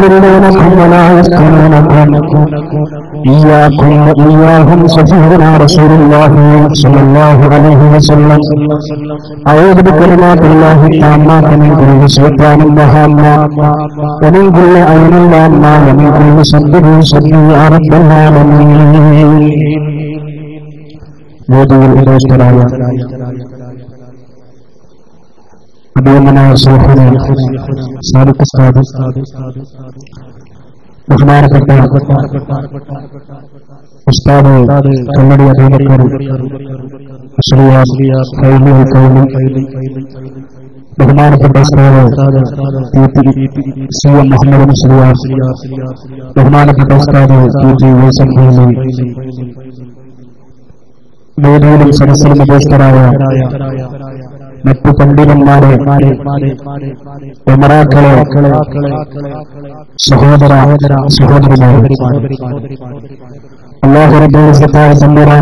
يضلونكم ولا يفتنونكم إياكم وإياهم سفيرنا رسول الله صلى الله عليه وسلم أعوذ بكلمات الله التامات من كل شيطان وهامة ومن كل عين لامة ومن كل سبب سبب يا رب العالمين വേദിയിൽ ഉപേക്ഷിതരായ അഭിയമ്മനായ സുഹൃത്തിനെ സാദിഖ് ഉസ്താദ് ബഹുമാനപ്പെട്ട ഉസ്താദ് കണ്ണടി അബൂബക്കർ ശ്രീയാസ് കൈലി കൈലി ബഹുമാനപ്പെട്ട ഉസ്താദ് സി എം മുഹമ്മദ് ശ്രീയാസ് ബഹുമാനപ്പെട്ട ഉസ്താദ് ടി ടി യൂസഫ് കൈലി വേദിയിലും സദസ്സിലും ഉപേക്ഷിതരായ മറ്റു പണ്ഡിതന്മാരെ ഉമറാക്കളെ സഹോദര സഹോദരിമാരെ അള്ളാഹു റബ്ബുത്തായ തമ്പുരാൻ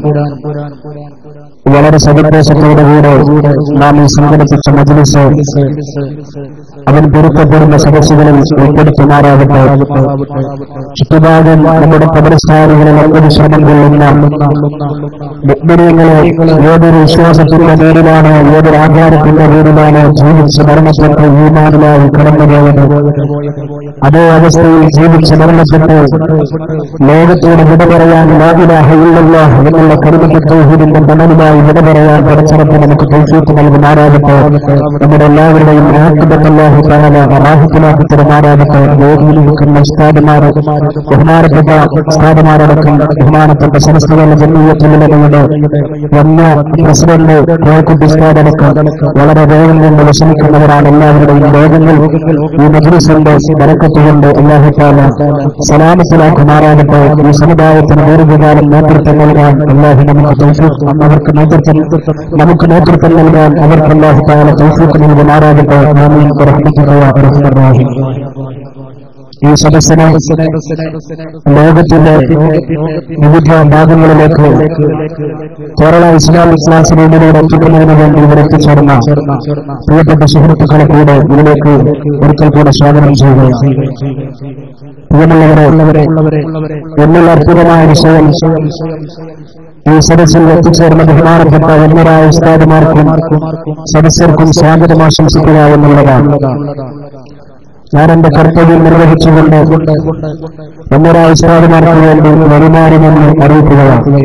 വളരെ സവിശേഷത്തോടെ കൂടെ നാം ഈ സംഘടിപ്പിച്ച മജ്ലിസ് അവൻ പൊരുത്തപ്പെടുന്ന സദസ്സുകളിൽ ഉൾപ്പെടുത്തുമാറാകട്ടെ ചുറ്റുപാടും നമ്മുടെ കബരസ്ഥാനുകളിൽ ഒക്കൊരു ശ്രമം കൊള്ളുന്ന മുഗ്നങ്ങളെ ഏതൊരു വിശ്വാസത്തിന്റെ പേരിലാണ് ഏതൊരു ആചാരത്തിന്റെ പേരിലാണ് ജീവിച്ച് മരണപ്പെട്ട് ഈമാനിലായി കടന്നുപോയത് അതേ അവസ്ഥയിൽ ജീവിച്ച് മരണപ്പെട്ട് ലോകത്തോട് വിട പറയാൻ ലാഹിലാഹയില്ല എന്നുള്ള കരുതപ്പെട്ടൂഹിന്റെ തണലുമായി വിട പറയാൻ പടച്ചറപ്പ് നമുക്ക് തൗഫീത്ത് നൽകുമാറാകട്ടെ നമ്മുടെ എല്ലാവരുടെയും ആത്മബത്തല്ലാഹു താല റാഹിത്തിലാക്കി തരുമാറാകട്ടെ വേദിയിൽ നിൽക്കുന്ന ഉസ്താദുമാർ ബഹുമാനപ്പെട്ട ഉസ്താദുമാരടക്കം ബഹുമാനപ്പെട്ട സംസ്ഥാന ജനീയത്തിലുള്ളവരുടെ വന്ന പ്രസിഡന്റ് കോഴിക്കോട്ട് ഉസ്താദടക്കം വളരെ വേഗം കൊണ്ട് വിഷമിക്കുന്നവരാണ് എല്ലാവരുടെയും വേഗങ്ങൾ ഈ മജ്ലിസിന്റെ ബരക്കത്തുകൊണ്ട് അള്ളാഹുത്താല സലാമത്തിലാക്കുമാറാകട്ടെ ഈ സമുദായത്തിന് ദീർഘകാലം നേതൃത്വം നൽകാൻ അള്ളാഹു നമുക്ക് തൗഫീഖ് അവർക്ക് നേതൃത്വം നമുക്ക് നേതൃത്വം നൽകാൻ അവർക്ക് അള്ളാഹുത്താല തൗഫീഖ് നൽകുമാറാകട്ടെ ആമീൻ റഹ്മത്തുള്ളാഹി റഹ്മർ റഹീം ഈ സദസ്സിനെ ലോകത്തിന്റെ വിവിധ ഭാഗങ്ങളിലേക്ക് കേരള ഇസ്ലാമിക് ക്ലാസ് റൂമിലൂടെ എത്തിക്കുന്നതിന് വേണ്ടി ഇവിടെ എത്തിച്ചേർന്ന പ്രിയപ്പെട്ട സുഹൃത്തുക്കളെ കൂടെ ഇതിലേക്ക് ഒരിക്കൽ കൂടെ സ്വാഗതം ചെയ്യുകയാണ് പ്രിയമുള്ളവരെ എന്നുള്ള അത്ഭുതമായ വിഷയം ഈ സദസ്സിൽ എത്തിച്ചേർന്ന ബഹുമാനപ്പെട്ട ഒന്നരായ ഉസ്താദുമാർക്കും സദസ്യർക്കും സ്വാഗതം ആശംസിക്കുക എന്നുള്ളതാണ് ഞാൻ എന്റെ കർത്തവ്യം നിർവഹിച്ചുകൊണ്ട് ഒന്നരായ ഉസ്താദുമാർക്ക് വേണ്ടി വരുമാനമെന്ന് അറിയിക്കുകയാണ്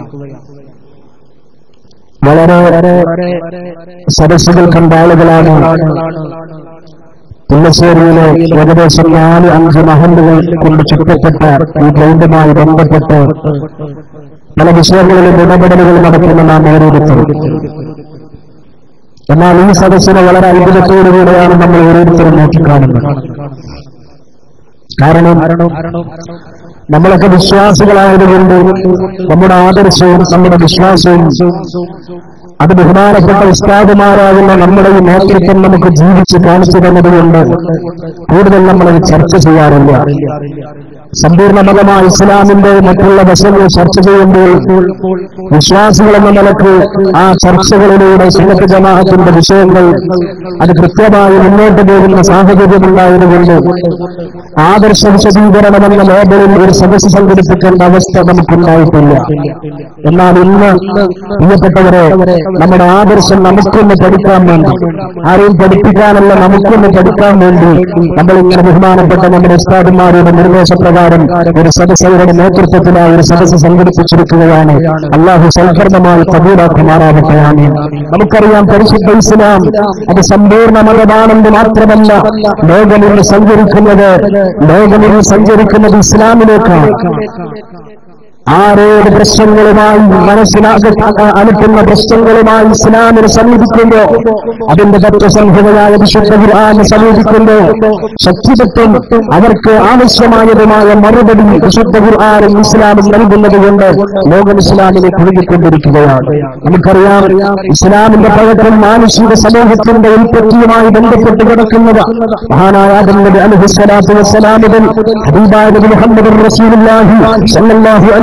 വളരെ സദസ്സുകൾ കണ്ട ആളുകളാണ് തുള്ളശ്ശേരിയിലെ ഏകദേശം നാല് അഞ്ച് മഹല്ലുകൾ കൊണ്ട് ചുറ്റപ്പെട്ട ഈ ഗ്രൗണ്ടുമായി ബന്ധപ്പെട്ട് പല വിഷയങ്ങളിലും ഇടപെടലുകൾ നടക്കുന്ന നാം ഓരോരുത്തരും എന്നാൽ ഈ സദസ്സിനെ വളരെ അത്ഭുതത്തോടുകൂടെയാണ് നമ്മൾ ഓരോരുത്തരും നോക്കിക്കാണുന്നത് കാരണം നമ്മളൊക്കെ വിശ്വാസികളായതുകൊണ്ട് നമ്മുടെ ആദർശവും നമ്മുടെ വിശ്വാസവും അത് ബഹുമാനപ്പെട്ട ഉസ്താദുമാരാകുന്ന നമ്മുടെ ഈ നേതൃത്വം നമുക്ക് ജീവിച്ച് കാണിച്ചു തന്നതുകൊണ്ട് കൂടുതൽ നമ്മളത് ചർച്ച ചെയ്യാറില്ല സമ്പൂർണ്ണ മതമായ ഇസ്ലാമിന്റെ മറ്റുള്ള വശങ്ങൾ ചർച്ച ചെയ്യുമ്പോൾ വിശ്വാസികൾ എന്ന നിലക്ക് ആ ചർച്ചകളിലൂടെ സുന്നത്ത് ജമാഅത്തിന്റെ വിഷയങ്ങൾ അത് കൃത്യമായി മുന്നോട്ട് പോകുന്ന സാഹചര്യമുണ്ടായതുകൊണ്ട് ആദർശ വിശദീകരണം എന്ന ലേബലിൽ ഒരു സദസ്സ് സംഘടിപ്പിക്കേണ്ട അവസ്ഥ നമുക്കുണ്ടായിട്ടില്ല എന്നാൽ ഇന്ന് പ്രിയപ്പെട്ടവരെ നമ്മുടെ ആദർശം നമുക്കൊന്ന് പഠിക്കാൻ വേണ്ടി ആരെയും പഠിപ്പിക്കാനല്ല നമുക്കൊന്ന് പഠിക്കാൻ വേണ്ടി നമ്മൾ ഇങ്ങനെ ബഹുമാനപ്പെട്ട നമ്മുടെ ഉസ്താദന്മാരുടെ നിർദ്ദേശപ്രകാരം ഒരു സദസ്സയുടെ നേതൃത്വത്തിലായി ഒരു സദസ്സ് സംഘടിപ്പിച്ചിരിക്കുകയാണ് അള്ളാഹു സൽക്കർമ്മമായി കബൂലാക്കുമാറാകട്ടെ ആമീൻ നമുക്കറിയാം പരിശുദ്ധ ഇസ്ലാം അത് സമ്പൂർണ്ണ മതമാണെന്ന് മാത്രമല്ല ലോകമിൽ സഞ്ചരിക്കുന്നത് ലോകമിൽ സഞ്ചരിക്കുന്നത് ഇസ്ലാമിലേക്കാണ് ആരോട് പ്രശ്നങ്ങളുമായി മനസ്സിലാക അനുപ്പുന്ന പ്രശ്നങ്ങളുമായി ഇസ്ലാമിനെ സമീപിക്കുമ്പോ അതിന്റെ തത്വസംഹിതയായ വിശുദ്ധ ഖുർആനെ സമീപിക്കുമ്പോ ശക്തിതത്വം അവർക്ക് ആവശ്യമായതുമായ മറുപടി വിശുദ്ധ ഖുർആനും ഇസ്ലാമും നൽകുന്നത് കൊണ്ട് ലോകം ഇസ്ലാമിനെ കുഴുകിക്കൊണ്ടിരിക്കുകയാണ് നമുക്കറിയാം ഇസ്ലാമിന്റെ പ്രവർത്തനം മാനുഷിക സമൂഹത്തിന്റെ ഉൽപ്പത്തിയുമായി ബന്ധപ്പെട്ട് കിടക്കുന്നത് മഹാനായ ആദം നബി അലൈഹി സ്വലാത്തു വസ്സലാം മുതൽ ഹബീബായ നബി മുഹമ്മദ് റസൂലുള്ളാഹി സ്വല്ലല്ലാഹു അലൈഹി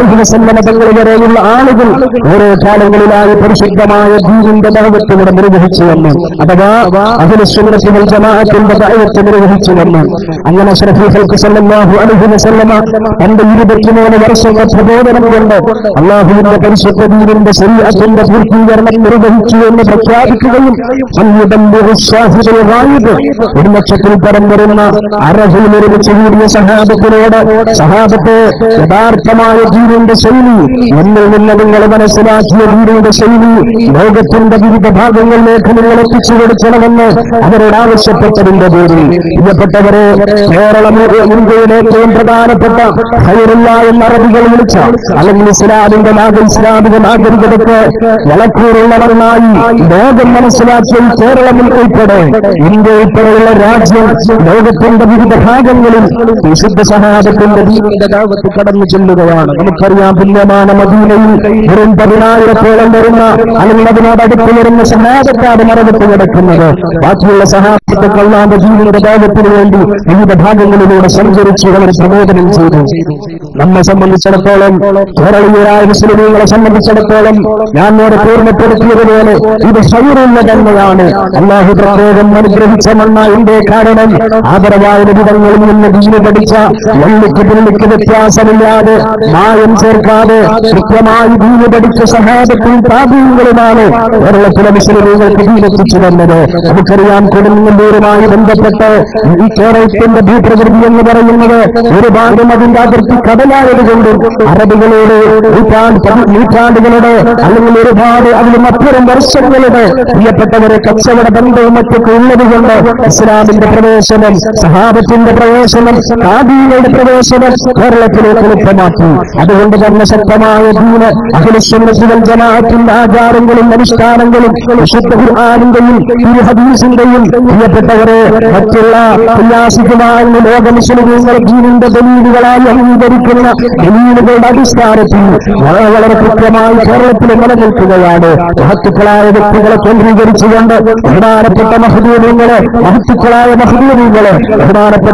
അലൈഹി വസല്ലമ തങ്ങൾ വരെയുള്ള ആളുകൾ ഓരോ കാലങ്ങളിലായി പരിശുദ്ധമായ ദീനിന്റെ ദൈവത്തെ ഇവിടെ നിർവഹിച്ചു വന്നു അഥവാ അതിന് സുന്നത്തുൽ ജമാഅത്തിന്റെ ദൈവത്തെ നിർവഹിച്ചു വന്നു അങ്ങനെ ഷറഫീഖൽക്ക് സല്ലല്ലാഹു അലൈഹി വസല്ലമ തന്റെ ഇരുപത്തിമൂന്ന് വർഷത്തെ പ്രബോധനം കൊണ്ട് അള്ളാഹുവിന്റെ പരിശുദ്ധ ദീനിന്റെ ശരീരത്തിന്റെ പൂർത്തീകരണം നിർവഹിച്ചു എന്ന് പ്രഖ്യാപിക്കുകയും സമ്മുദംബുഹു ഷാഹിദുൽ ഗായിബ് ഒരു ലക്ഷത്തിൽ പരം വരുന്ന അറഹയിൽ നിർമ്മിച്ചു കൂടിയ സഹാബത്തിനോട് സഹാബത്തെ യഥാർത്ഥമായ ദീനിന്റെ ശൈലി എന്നിൽ നിന്ന് നിങ്ങൾ മനസ്സിലാക്കിയ ദീനിന്റെ ശൈലി ലോകത്തിന്റെ വിവിധ ഭാഗങ്ങളിലേക്ക് നിങ്ങൾ എത്തിച്ചു കൊടുക്കണമെന്ന് അവരോട് ആവശ്യപ്പെട്ടതിന്റെ പേരിൽ പ്രിയപ്പെട്ടവരെ കേരളം ഇന്ത്യയിലെ ഏറ്റവും പ്രധാനപ്പെട്ട ഹൈറുള്ള എന്ന അറബികൾ വിളിച്ച അല്ലെങ്കിൽ ഇസ്ലാമിന്റെ നാഗ ഇസ്ലാമിക നാഗരികതയ്ക്ക് വളക്കൂറുള്ളവരുമായി ലോകം മനസ്സിലാക്കിയ ഈ കേരളത്തിൽ ഉൾപ്പെടെ ഇന്ത്യ ഉൾപ്പെടെയുള്ള രാജ്യം ലോകത്തിന്റെ വിവിധ ഭാഗങ്ങളിൽ വിശുദ്ധ സഹാബത്തിന്റെ ദീനിന്റെ ദാവത്ത് കടന്നു ചെല്ലുകയാണ് നമുക്കറിയാം പുണ്യமான മദീനയിൽ വെറും പതിനായിരത്തോളം വരുന്ന അല്ലെങ്കിൽ അതിനോടടുത്ത് വരുന്ന സഹാബത്താണ് മറവത്ത് കിടക്കുന്നത് ബാക്കിയുള്ള സഹാബത്തെ കള്ളാന്റെ ദീനിന്റെ ദാവത്തിന് വേണ്ടി വിവിധ ഭാഗങ്ങളിലൂടെ സഞ്ചരിച്ച് അവർ പ്രബോധനം ചെയ്തു നമ്മെ സംബന്ധിച്ചിടത്തോളം കേരളീയരായ മുസ്ലിമീങ്ങളെ സംബന്ധിച്ചിടത്തോളം ഞാൻ നേരെ പൂർണ്ണപ്പെടുത്തിയതുപോലെ ഇത് സൗറുള്ള തന്നെയാണ് അള്ളാഹു പ്രത്യേകം അനുഗ്രഹിച്ച മണ്ണ എന്റെ കാരണം ആദരവായ വിധങ്ങളിൽ നിന്ന് ദീന് പഠിച്ച വെള്ളിക്ക് പുള്ളിക്ക് വ്യത്യാസമില്ലാതെ മായം ചേർക്കാതെ കൃത്യമായി ദീന് പഠിച്ച സഹാബത്തും താപീയങ്ങളുമാണ് കേരളത്തിലെ മുസ്ലിമീങ്ങൾക്ക് ദീനെത്തിച്ചു തന്നത് നമുക്കറിയാം കൊടുങ്ങല്ലൂരുമായി ബന്ധപ്പെട്ട് ഈ കേരളത്തിന്റെ ഭൂപ്രകൃതി എന്ന് പറയുന്നത് ഒരു ഭാഗം അതിന്റെ അതിർത്തി കടലായതുകൊണ്ടും അറബികളോട് നൂറ്റാണ്ട് പതി- നൂറ്റാണ്ടുകളുടെ അല്ലെങ്കിൽ ഒരുപാട് അതിലും അപ്പുറം വർഷങ്ങളുടെ പ്രിയപ്പെട്ടവരെ കച്ചവട ബന്ധവും മറ്റൊക്കെ ഉള്ളത് കൊണ്ട് ഇസ്ലാമിന്റെ പ്രവേശനം സഹാബത്തിന്റെ പ്രവേശനം കാദീകളുടെ പ്രവേശനം കേരളത്തിലേക്ക് എളുപ്പമാക്കി അതുകൊണ്ട് തന്നെ ശക്തമായ ദീന് അഖിലസ്വൽ ജമാഅത്തിന്റെ ആചാരങ്ങളും അനുഷ്ഠാനങ്ങളും വിശുദ്ധ ഖുർആാനിന്റെയും ഈ ഹദീസിന്റെയും പ്രിയപ്പെട്ടവരെ മറ്റുള്ള ഉല്ലാസിക്കുമായിരുന്ന ലോക മുസ്ലിമീങ്ങൾ ദീനിന്റെ ദലീലുകളായി അംഗീകരിക്കുന്ന ദലീലുകളുടെ അടിസ്ഥാനത്തിൽ വളരെ വളരെ കൃത്യമായി കേരളത്തിൽ നിലനിൽക്കുകയാണ് മഹത്തുക്കളായ വ്യക്തികളെ കേന്ദ്രീകരിച്ചുകൊണ്ട് ബഹുമാനപ്പെട്ട മഹദൂര്യങ്ങളെ മഹത്തുക്കളായ മഹദൂര്യങ്ങളെ ബഹുമാനപ്പെട്ട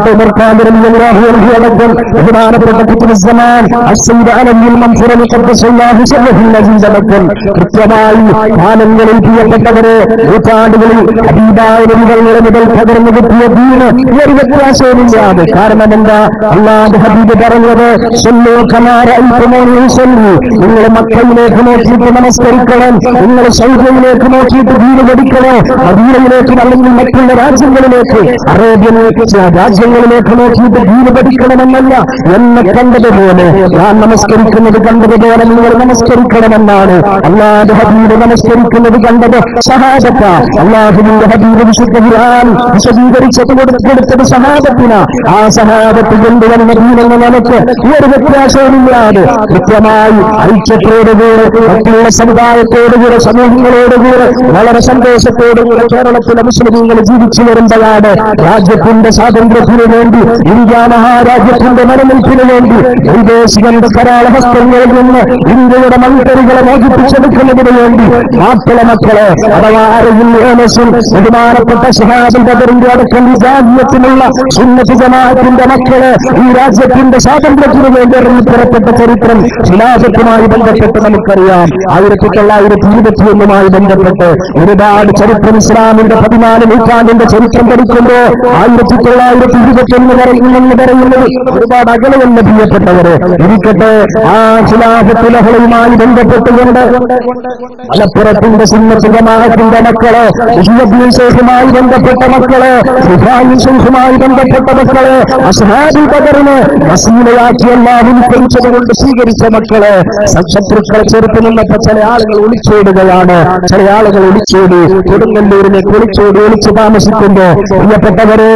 അടക്കം ബഹുമാനപ്പെട്ട കുത്തുബുസ്സമാൻ അസ്സൈദ് അലമിൽ മൻസൂർ ഖദ്ദസല്ലാഹു സല്ലല്ലാഹു അലൈഹി വസല്ലം കൃത്യമായി കാലങ്ങളിൽ പ്രിയപ്പെട്ടവരെ നൂറ്റാണ്ടുകളിൽ ഹബീബായ നബികളുടെ മുതൽ പകർന്നു കിട്ടിയ ദീന് ഒരു വ്യത്യാസവുമില്ലാതെ കാരണം എന്താ അള്ളാഹ് ഹബീബ് പറഞ്ഞത് സല്ലു കമാര അൽപ്പമോനി സല്ലു നിങ്ങൾ മക്കയിലേക്ക് നോക്കിയിട്ട് നമസ്കരിക്കണം നിങ്ങൾ സൗദയിലേക്ക് നോക്കിയിട്ട് ദീന് പഠിക്കണം മദീനയിലേക്ക് അല്ലെങ്കിൽ മറ്റുള്ള രാജ്യങ്ങളിലേക്ക് അറേബ്യൻ രാജ്യങ്ങളിലേക്ക് നോക്കിയിട്ട് ദീന് പഠിക്കണമെന്നല്ല എന്നെ കണ്ടതുപോലെ ഞാൻ നമസ്കരിക്കുന്നത് കണ്ടതുപോലെ നിങ്ങൾ നമസ്കരിക്കണമെന്നാണ് അള്ളാഹ് ഹബീബ് നമസ്കരിക്കുന്നത് കണ്ടത് സഹാബത്ത അള്ളാഹുവിന്റെ ഹബീബ് വിശുദ്ധ ഖുർആൻ വിശദീകരിച്ചത് കൊടു- കൊടുത്തത് സഹാബത്തിന ആ സഹാബത്ത് കൊണ്ടുവന്ന ദീനെന്ന് നമുക്ക് ഒരു വ്യത്യാസവുമില്ലാതെ കൃത്യമായി ഐക്യത്തോടുകൂടെ മറ്റുള്ള സമുദായത്തോടുകൂടെ സമൂഹങ്ങളോടുകൂടെ വളരെ സന്തോഷത്തോടുകൂടെ കേരളത്തിലെ മുസ്ലിമീങ്ങൾ ജീവിച്ചു വരുമ്പോഴാണ് രാജ്യത്തിന്റെ സ്വാതന്ത്ര്യത്തിന് വേണ്ടി ഇന്ത്യ മഹാരാജ്യത്തിന്റെ നിലനിൽപ്പിന് വേണ്ടി വൈദേശികന്റെ കരാളഹസ്തങ്ങളിൽ നിന്ന് ഇന്ത്യയുടെ മൺകറികളെ മോചിപ്പിച്ചെടുക്കുന്നതിന് വേണ്ടി മാപ്പിള മക്കളെ അഥവാ അരയിൽ ഏനസും ബഹുമാനപ്പെട്ട ഷഹാബിൽ ബദറിന്റെ അടക്കം ഈ രാജ്യത്തിനുള്ള സുന്നത്ത് ജമാഅത്തിന്റെ മക്കളെ ഈ രാജ്യത്തിന്റെ സ്വാതന്ത്ര്യത്തിന് വേണ്ടി ഇറങ്ങി പുറപ്പെട്ട ചരിത്രം ഖിലാഫത്തുമായി ബന്ധപ്പെട്ട് നമുക്കറിയാം ആയിരത്തി തൊള്ളായിരത്തി ഇരുപത്തിയൊന്നുമായി ബന്ധപ്പെട്ട് ഒരുപാട് ചരിത്രം ഇസ്ലാമിന്റെ പതിനാല് നൂറ്റാണ്ടിന്റെ ചരിത്രം പഠിക്കുമ്പോ ആയിരത്തി തൊള്ളായിരത്തി ഇരുപത്തിയൊന്ന് പറയുന്നെന്ന് പറയുന്നത് ഒരുപാട് അകലെയല്ല പ്രിയപ്പെട്ടവരെ ഇരിക്കട്ടെ ആ ഖിലാഫത്ത് ലഹളയുമായി ബന്ധപ്പെട്ടുകൊണ്ട് മലപ്പുറത്തിന്റെ സുന്നത്ത് ജമാഅത്തിന്റെ മക്കള് മുഹമ്മദ് ശേഖുമായി ബന്ധപ്പെട്ട മക്കള് ഇബ്രാഹിം ശേഖുമായി ബന്ധപ്പെട്ട മക്കള് അസ്ഹാബി ബദറിന് വസീലയാക്കി എല്ലാം ഉൾക്കൊള്ളിച്ചത് കൊണ്ട് സ്വീകരിച്ച മക്കള് ശത്രുക്കളെ ചെറുത്ത് നിന്നപ്പോ ചില ആളുകൾ ഒളിച്ചോടുകയാണ് ചില ആളുകൾ ഒളിച്ചോടി കൊടുങ്ങല്ലൂരിലേക്ക് ഒളിച്ചോടി ഒളിച്ചു താമസിക്കുമ്പോ പ്രിയപ്പെട്ടവരെ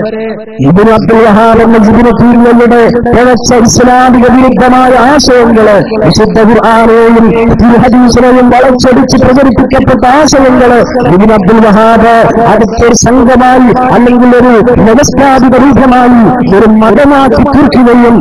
ഇബിന് അബ്ദുൽ വഹാബ് എന്ന ജിബിന് തീരുവയുടെ പിഴച്ച ഇസ്ലാമിക വിരുദ്ധമായ ആശയങ്ങള് വിശുദ്ധ ഖുർആാനെയും ഹദീസിനെയും വളച്ചൊടിച്ച് പ്രചരിപ്പിക്കപ്പെട്ട ആശയങ്ങള് ഇബിൻ അബ്ദുൽ വഹാബ് അടുത്തൊരു സംഘമായി അല്ലെങ്കിൽ ഒരു വ്യവസ്ഥാപിത രൂപമായി ഒരു മതമാക്കി തീർക്കുകയും ആ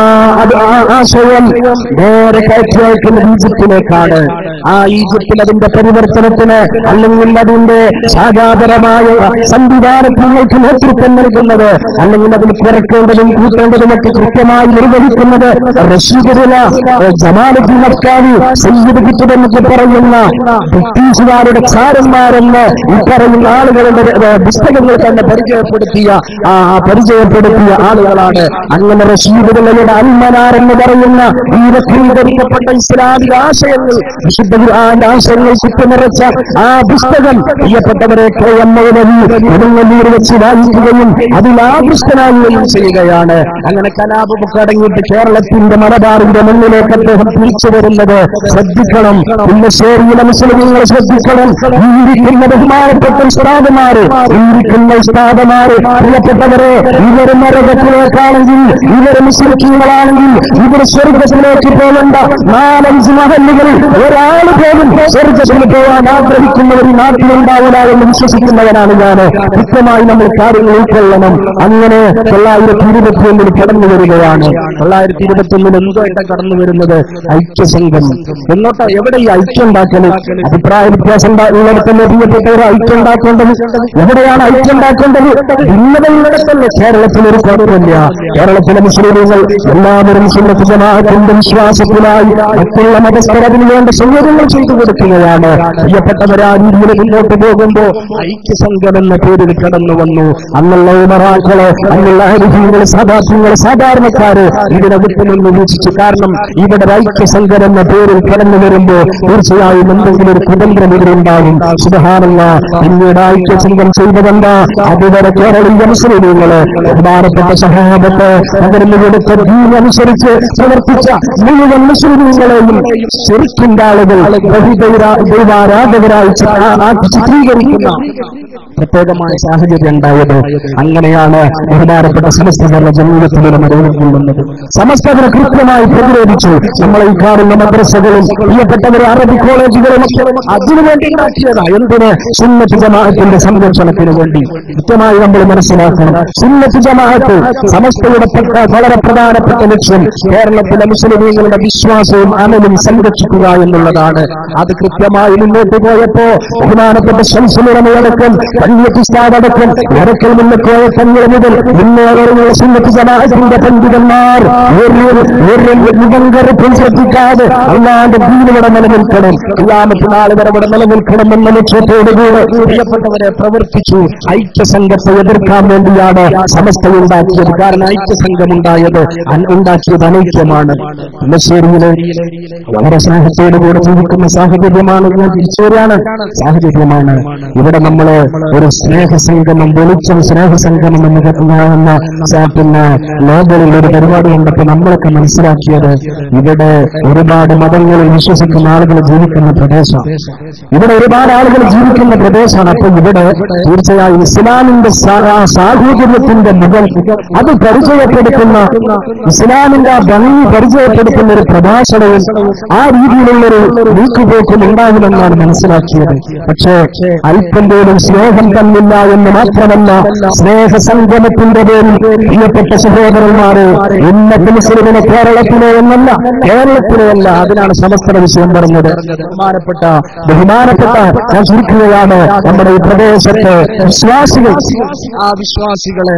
അത് ആ ആശയം നേരെ കയറ്റിയയക്കുന്നത് ഈജിപ്തിലേക്കാണ് ആ ഈജിപ്തിൽ അതിന്റെ പരിവർത്തനത്തിന് അല്ലെങ്കിൽ അതിന്റെ സാധാപരമായ സംവിധാനങ്ങൾക്ക് നേതൃത്വം നൽകുന്നത് അല്ലെങ്കിൽ അതിൽ കുറയ്ക്കേണ്ടതും കൂട്ടേണ്ടതുമൊക്കെ കൃത്യമായി നിർവഹിക്കുന്നത് റഷീദുല ജമാലുദ്ദീൻ അഫ്ഗാനി സയ്യിദ് കിറ്റബ് എന്നൊക്കെ പറയുന്ന ബ്രിട്ടീഷുകാരുടെ ചാരന്മാരെന്ന് ഈ പറയുന്ന ആളുകളുടെ ഏ, പുസ്തകങ്ങൾ തന്നെ പരിചയപ്പെടുത്തിയ ആ ആ പരിചയപ്പെടുത്തിയ ആളുകളാണ് അങ്ങനെ റഷീദുലയുടെ അൽമനാർ എന്ന് പറയുന്ന ഈ വക്രീകരിക്കപ്പെട്ട ഇസ്ലാമിക ആശയങ്ങൾ വിശുദ്ധ ഖുർആന്റെ ആശയങ്ങൾ കുത്തിനിറച്ച ആ പുസ്തകം പ്രിയപ്പെട്ടവരെ കെ എം മൗലവി കൊടുങ്ങല്ലൂർ വെച്ച് വായിക്കുകയും അതിൽ ആകൃഷ്ടനാവുകയും ചെയ്യുകയാണ് അങ്ങനെ കലാപമൊക്കെ അടങ്ങിയിട്ട് കേരളത്തിന്റെ മലബാറിന്റെ മുന്നിലേക്ക് അദ്ദേഹം തിരിച്ചു വരുന്നത് ശ്രദ്ധിക്കണം പുല്ലശ്ശേരിയിലെ മുസ്ലിങ്ങൾ ശ്രദ്ധിക്കണം ഇരിക്കുന്ന ബഹുമാനപ്പെട്ട ഉസ്താദമാര് ഇരിക്കുന്ന ഉസ്താദമാര് പ്രിയപ്പെട്ടവരെ ഇവർ നരകത്തിലേക്കാണെങ്കിൽ ഇവർ മുസ്ലിങ്ങളാണെങ്കിൽ ഇവർ സ്വർഗത്തിലേക്ക് പോകേണ്ട നാലഞ്ച് മഹല്ലുകളിൽ ഒരാൾ പോലും സ്വർഗത്തിൽ പോകാൻ ആഗ്രഹിക്കുന്നവർ ഈ നാട്ടിലുണ്ടാവില്ല എന്ന് വിശ്വസിക്കുന്നവനാണ് ഞാൻ കൃത്യമായി നമ്മൾ കാര്യങ്ങൾ ഉൾക്കൊള്ളണം അങ്ങനെ തൊള്ളായിരത്തി ഇരുപത്തി ഒന്നിൽ കടന്നു വരികയാണ് തൊള്ളായിരത്തി ഇരുപത്തി ഒന്നിൽ എന്തോ ഇവിടെ കടന്നു വരുന്നത് ഐക്യസംഘം എന്നോട്ടോ എവിടെ ഈ ഐക്യം ഉണ്ടാക്കല് അഭിപ്രായ വ്യത്യാസം ഉണ്ടാ- ഉള്ളിടത്തല്ലേ പ്രിയപ്പെട്ടവർ ഐക്യം ഉണ്ടാക്കേണ്ടത് എവിടെയാണ് ഐക്യം ഉണ്ടാക്കേണ്ടത് ഭിന്നതയുള്ളിടത്തല്ലേ കേരളത്തിൽ ഒരു കുഴപ്പമില്ല കേരളത്തിലെ മുസ്ലിമുകൾ എല്ലാവരും സുന്നത്ത് ജമാഅത്തിന്റെ വിശ്വാസത്തിലായി മറ്റുള്ള മതസ്ഥർ അതിനു വേണ്ട സൗകര്യങ്ങൾ ചെയ്തു കൊടുക്കുകയാണ് പ്രിയപ്പെട്ടവർ ആ രീതിയിൽ മുന്നോട്ട് പോകുമ്പോ ഐക്യസംഘം എന്ന പേരിൽ കടന്നു വന്നു അന്നുള്ള ഉമറാക്കള് അന്നുള്ള അരിഹീങ്ങൾ സാധാത്യങ്ങൾ സാധാരണക്കാര് ഇതിനെ വിട്ടുനിന്ന് വീക്ഷിച്ചു കാരണം ഇവിടെ ഒരു ഐക്യസംഘം എന്ന പേരിൽ കടന്നു വരുമ്പോ തീർച്ചയായും എന്തെങ്കിലും ഒരു കുതന്ത്രം ഇതിലുണ്ടാകും സുധാരണ പിന്നീട് ഐക്യസംഘം ചെയ്തതെന്താ അതുവരെ കേരളീയ മുസ്ലിമുകള് ബഹുമാനപ്പെട്ട സഹാബത്ത് പകർന്നു കൊടുത്ത ദീൻ അനുസരിച്ച് പ്രവർത്തിച്ച മുഴുവൻ മുസ്ലിമുകളെയും ശരിക്കിന്റെ ആളുകൾ ബഹുദൈവ ദൈവാരാധകരായി ചി- ആ- ആക്കി ചിത്രീകരിക്കുന്ന പ്രത്യേകമായ സാഹചര്യം ഉണ്ടായത് അങ്ങനെയാണ് ബഹുമാനപ്പെട്ട സമസ്തകളുടെ ജന്മത്തിലൂടെ കൊള്ളുന്നത് സമസ്തകളെ കൃത്യമായി പ്രതിരോധിച്ചു നമ്മൾ ഈ കാണുന്ന മദ്രസകളും പ്രിയപ്പെട്ടവരെ അറബി കോളേജുകളും ഒക്കെ അതിനുവേണ്ടി ഉണ്ടാക്കിയതാ എന്തിന് സുന്നത്ത് ജമാഅത്തിന്റെ സംരക്ഷണത്തിന് വേണ്ടി കൃത്യമായി നമ്മൾ മനസ്സിലാക്കണം സുന്നത്ത് ജമാഅത്ത് സമസ്തയുടെ പ്ര- വളരെ പ്രധാനപ്പെട്ട ലക്ഷ്യം കേരളത്തിലെ മുസ്ലിമീങ്ങളുടെ വിശ്വാസവും അമലും സംരക്ഷിക്കുക എന്നുള്ളതാണ് അത് കൃത്യമായി മുന്നോട്ട് പോയപ്പോ ബഹുമാനപ്പെട്ട ശംസുലമയടക്കം കന്യക്കുസ്താദടക്കം വടക്കൽ മുന്നക്കോയ തങ്ങൾ മുതൽ മുന്നേറുള്ള സുന്നത്ത് ജമാഅത്തിന്റെ പണ്ഡിതന്മാർ ഒരു ഒരു നിബന്ധനത്തിൽ ശ്രദ്ധിക്കാതെ അല്ലാണ്ട് ദീനിവിടെ നിലനിൽക്കണം ഇല്ലാമത്തെ നാളെ വരെ ഇവിടെ നിലനിൽക്കണം എന്ന ലക്ഷ്യത്തോടുകൂടെ പ്രിയപ്പെട്ടവരെ പ്രവർത്തിച്ചു ഐക്യസംഘത്തെ എതിർക്കാൻ വേണ്ടിയാണ് സമസ്ത ഉണ്ടാക്കിയത് കാരണം ഐക്യസംഘം ഉണ്ടായത് അൻ- ഉണ്ടാക്കിയത് അനൈക്യമാണ് പുല്ലശ്ശേരിയിലെ വളരെ സ്നേഹത്തോടുകൂടെ ജീവിക്കുന്ന സാഹചര്യമാണ് ഞാൻ തിരിച്ചു വരികയാണ് സാഹചര്യമാണ് ഇവിടെ നമ്മള് ഒരു സ്നേഹസംഗമം വെളിച്ചം സ്നേഹസംഗമം എന്ന് കത്തുന്ന എന്ന സ- പിന്നെ ലോകലിൽ ഒരു പരിപാടി കണ്ടപ്പോൾ നമ്മളൊക്കെ മനസ്സിലാക്കിയത് ഇവിടെ ഒരുപാട് മതങ്ങളിൽ വിശ്വസിക്കുന്ന ആളുകൾ ജീവിക്കുന്ന പ്രദേശം ഇവിടെ ഒരുപാട് ആളുകൾ ജീവിക്കുന്ന പ്രദേശമാണ് അപ്പൊ ഇവിടെ തീർച്ചയായും ഇസ്ലാമിന്റെ സാ- ആ സാഹോദര്യത്തിന്റെ മുതൽ അത് പരിചയപ്പെടുത്തുന്ന ഇസ്ലാമിന്റെ ആ ഭംഗി പരിചയപ്പെടുത്തുന്ന ഒരു പ്രഭാഷണവും ആ രീതിയിലുള്ളൊരു നീക്കുപോക്കും ഉണ്ടാകുമെന്നാണ് മനസ്സിലാക്കിയത് പക്ഷേ അല്പം പോലും സ്നേഹം തന്നില്ല എന്ന് മാത്രമല്ല സ്നേഹസംഗമത്തിന്റെ പേരിൽ പ്രിയപ്പെട്ട സഹോദരന്മാരെ ഇന്നത്തെ മുസ്ലിമിനെ കേരളത്തിലെ എന്നല്ല കേരളത്തിലെ അല്ല അതിനാണ് സമസ്ത വിഷയം പറഞ്ഞത് ബഹുമാനപ്പെട്ട ബഹുമാനപ്പെട്ട ഞാൻ ചുരുക്കുകയാണ് നമ്മുടെ ഈ പ്രദേശത്ത് വിശ്വാസികൾ ആ വിശ്വാസികളെ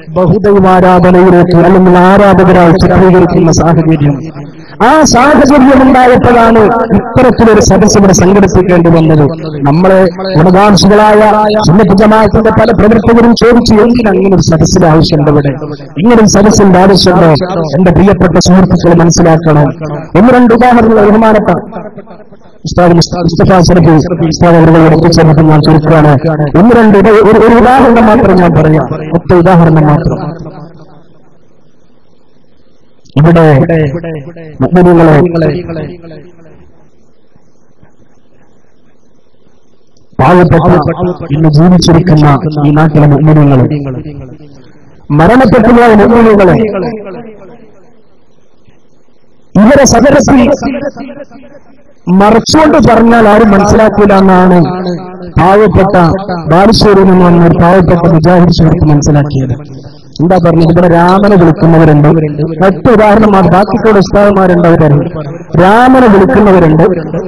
ബഹുദൈവാരാധനയിലേക്ക് അല്ലെങ്കിൽ ആരാധകരായി ചിത്രീകരിക്കുന്ന സാഹചര്യം ആ സാഹചര്യം ഉണ്ടായപ്പോഴാണ് ഇത്തരത്തിലൊരു സദസ്സ് ഇവിടെ സംഘടിപ്പിക്കേണ്ടി വന്നത് നമ്മളെ ഗുണകാംക്ഷികളായ സുന്നത്ത് ജമാഅത്തിന്റെ പല പ്രവർത്തകരും ചോദിച്ചു എന്തിനാ ഇങ്ങനെ ഒരു സദസ്സിന്റെ ആവശ്യമുണ്ട് ഇവിടെ ഇങ്ങനെ ഒരു സദസ്സിന്റെ ആവശ്യമുണ്ടോ എന്റെ പ്രിയപ്പെട്ട സുഹൃത്തുക്കൾ മനസ്സിലാക്കണം ഒന്ന് രണ്ട് ഉദാഹരണങ്ങൾ ബഹുമാനപ്പെട്ട ഉസ്താദ് മുസ്ത- മുസ്തഫ സറഫി ഉസ്താദ് അവരുടെ എത്തിച്ചേർന്നിട്ട് ഞാൻ ചുരുക്കുകയാണ് ഒന്ന് രണ്ട് ഇട- ഒരു ഒരു ഉദാഹരണം മാത്രം ഞാൻ പറയാം ഒറ്റ ഉദാഹരണം മാത്രം ഇവിടെ മുഅ്മിനീങ്ങളെ പാവപ്പെട്ട ഇന്ന് ജീവിച്ചിരിക്കുന്ന ഈ നാട്ടിലെ മുഅ്മിനീങ്ങളെ മരണപ്പെട്ടുപോയ മുഅ്മിനീങ്ങളെ ഇവരെ സദരത്തിൽ മറച്ചുകൊണ്ട് പറഞ്ഞാൽ ആരും മനസ്സിലാക്കില്ല എന്നാണ് പാവപ്പെട്ട ബാലുശ്ശേരിയിൽ നിന്ന് വന്ന ഒരു പാവപ്പെട്ട മുജാഹിദ് സുഹൃത്ത് മനസ്സിലാക്കിയത് എന്താ പറഞ്ഞത് ഇവിടെ രാമനെ വിളിക്കുന്നവരുണ്ട് മറ്റു ഉദാഹരണമാണ് ബാക്കിയുള്ള ഉസ്താദന്മാരുണ്ട് അവരറിയും രാമനെ വിളിക്കുന്നവരുണ്ട്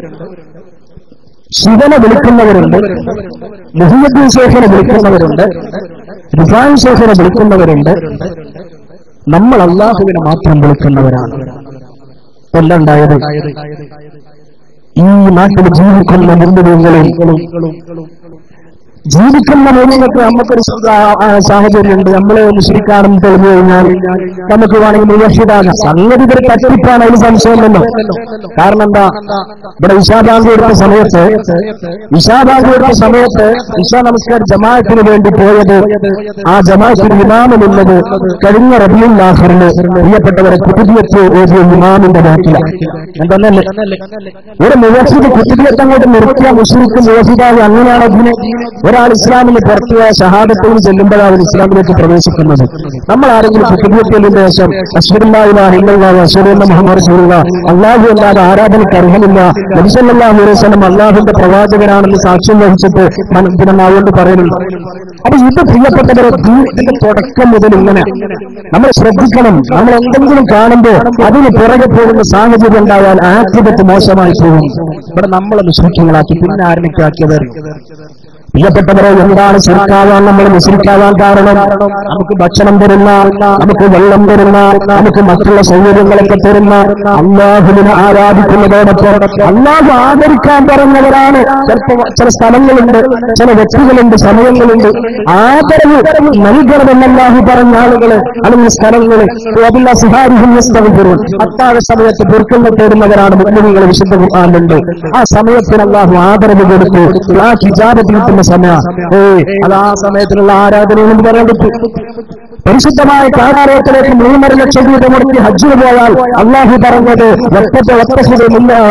ശിവനെ വിളിക്കുന്നവരുണ്ട് മുഹമ്മദ് ശേഖനെ വിളിക്കുന്നവരുണ്ട് റിഫാൻ ശേഖനെ വിളിക്കുന്നവരുണ്ട് നമ്മൾ അള്ളാഹുവിനെ മാത്രം വിളിക്കുന്നവരാണ് എല്ലാം ഉണ്ടായത് ഈ നാട്ടിൽ ജീവിക്കുന്ന മുൻപിടുകളും ജീവിക്കുന്ന മൂല്യങ്ങൾക്ക് നമുക്കൊരു സ- ആ സാഹചര്യമുണ്ട് നമ്മളെ മുസ്ലിക്കാണെന്ന് തെളിഞ്ഞു കഴിഞ്ഞാൽ നമുക്ക് വേണമെങ്കിൽ മുയഷിതാകാം സംഗതി ഒരു തട്ടിപ്പാണ് അതിന് സംശയമല്ലോ കാരണം എന്താ ഇവിടെ ഇഷാബാങ്ക് എടുത്ത സമയത്ത് ഇഷാബാങ്ക് എടുത്ത സമയത്ത് ഇഷാ നമസ്കാർ ജമാഅത്തിന് വേണ്ടി പോയത് ആ ജമാഅത്തിന് ഇമാമിനുള്ളത് കഴിഞ്ഞ റബിയും ലാഹറിന് പ്രിയപ്പെട്ടവരെ കുതിരിയത്ത് എഴുതിയ ഇമാമിന്റെ ബാക്കിലാണ് എന്തല്ലേ ഒരു മുവസിദ് കുത്തിരിയത്ത് അങ്ങോട്ട് നിർത്തിയ മുസ്ലിക്ക് മുവസിദാവ് അങ്ങനെയാണ് അതിന് ഒരാൾ ഇസ്ലാമിന് പുറത്തുപോയ ഷഹാദത്തിൽ ചെല്ലുമ്പോഴാണ് അവൻ ഇസ്ലാമിലേക്ക് പ്രവേശിക്കുന്നത് നമ്മൾ ആരെങ്കിലും കുത്തിരിയത്തിന്റെ ശേഷം അശ്വരുല്ലാഹില്ല മുഹമ്മദ് റസൂലുള്ള അള്ളാഹു അല്ലാതെ ആരാധനയ്ക്ക് അർഹമില്ല നബിസല്ലാഹു അലൈഹി വസല്ലം അള്ളാഹുന്റെ പ്രവാചകനാണെന്ന് സാക്ഷ്യം വഹിച്ചിട്ട് മന- പിന്നെ നാവുകൊണ്ട് പറയുന്നുണ്ട് അപ്പൊ ഇത് പ്രിയപ്പെട്ടവരെ ഇതിന്റെ തുടക്കം മുതൽ ഇങ്ങനെ നമ്മൾ ശ്രദ്ധിക്കണം നമ്മൾ എന്തെങ്കിലും കാണുമ്പോൾ അതിന് പുറകെ പോകുന്ന സാഹചര്യം ഉണ്ടായാൽ ആക്സിഡന്റ് മോശമായി പോകും ഇവിടെ നമ്മളെ മുസ്ലിങ്ങളാക്കി പിന്നെ ആരനൊക്കെ ആക്കിയത് പ്രിയപ്പെട്ടവരെ എന്താണ് ശരിക്കാവാൻ നമ്മൾ മുസ്ലിക്കാവാൻ കാരണം നമുക്ക് ഭക്ഷണം തരുന്ന നമുക്ക് വെള്ളം തരുന്ന നമുക്ക് മറ്റുള്ള സൗകര്യങ്ങളൊക്കെ തരുന്ന അള്ളാഹുവിനെ ആരാധിക്കുന്നതോടൊപ്പം അള്ളാഹു ആദരിക്കാൻ പറഞ്ഞവരാണ് ചിലപ്പോ ചില സ്ഥലങ്ങളുണ്ട് ചില വ്യക്തികളുണ്ട് സമയങ്ങളുണ്ട് ആദരവ് നൽകണമെന്ന് അള്ളാഹു പറഞ്ഞ ആളുകള് അല്ലെങ്കിൽ സ്ഥലങ്ങള് അതില്ല സുഹാരിഹിസ്തവും അത്താഴ സമയത്ത് പൊരുക്കൾ തേടുന്നവരാണ് മുസ്ലിങ്ങൾ വിശുദ്ധ ഖുർആാനുണ്ട് ആ സമയത്തിന് അള്ളാഹു ആദരവ് കൊടുത്തു ആ ഹിജാബത്ത് കിട്ടുന്ന സമയം ഏ അത് ആ സമയത്തിനുള്ള ആരാധന എന്ന് പറയാൻ പറ്റും പരിശുദ്ധമായ കാരാലയത്തിലേക്ക് മൂന്നര ലക്ഷം രൂപ മുടക്കി ഹജ്ജിന് പോയാൽ അള്ളാഹു പറഞ്ഞത് ഒറ്റത്തെ ഒറ്റസുഖ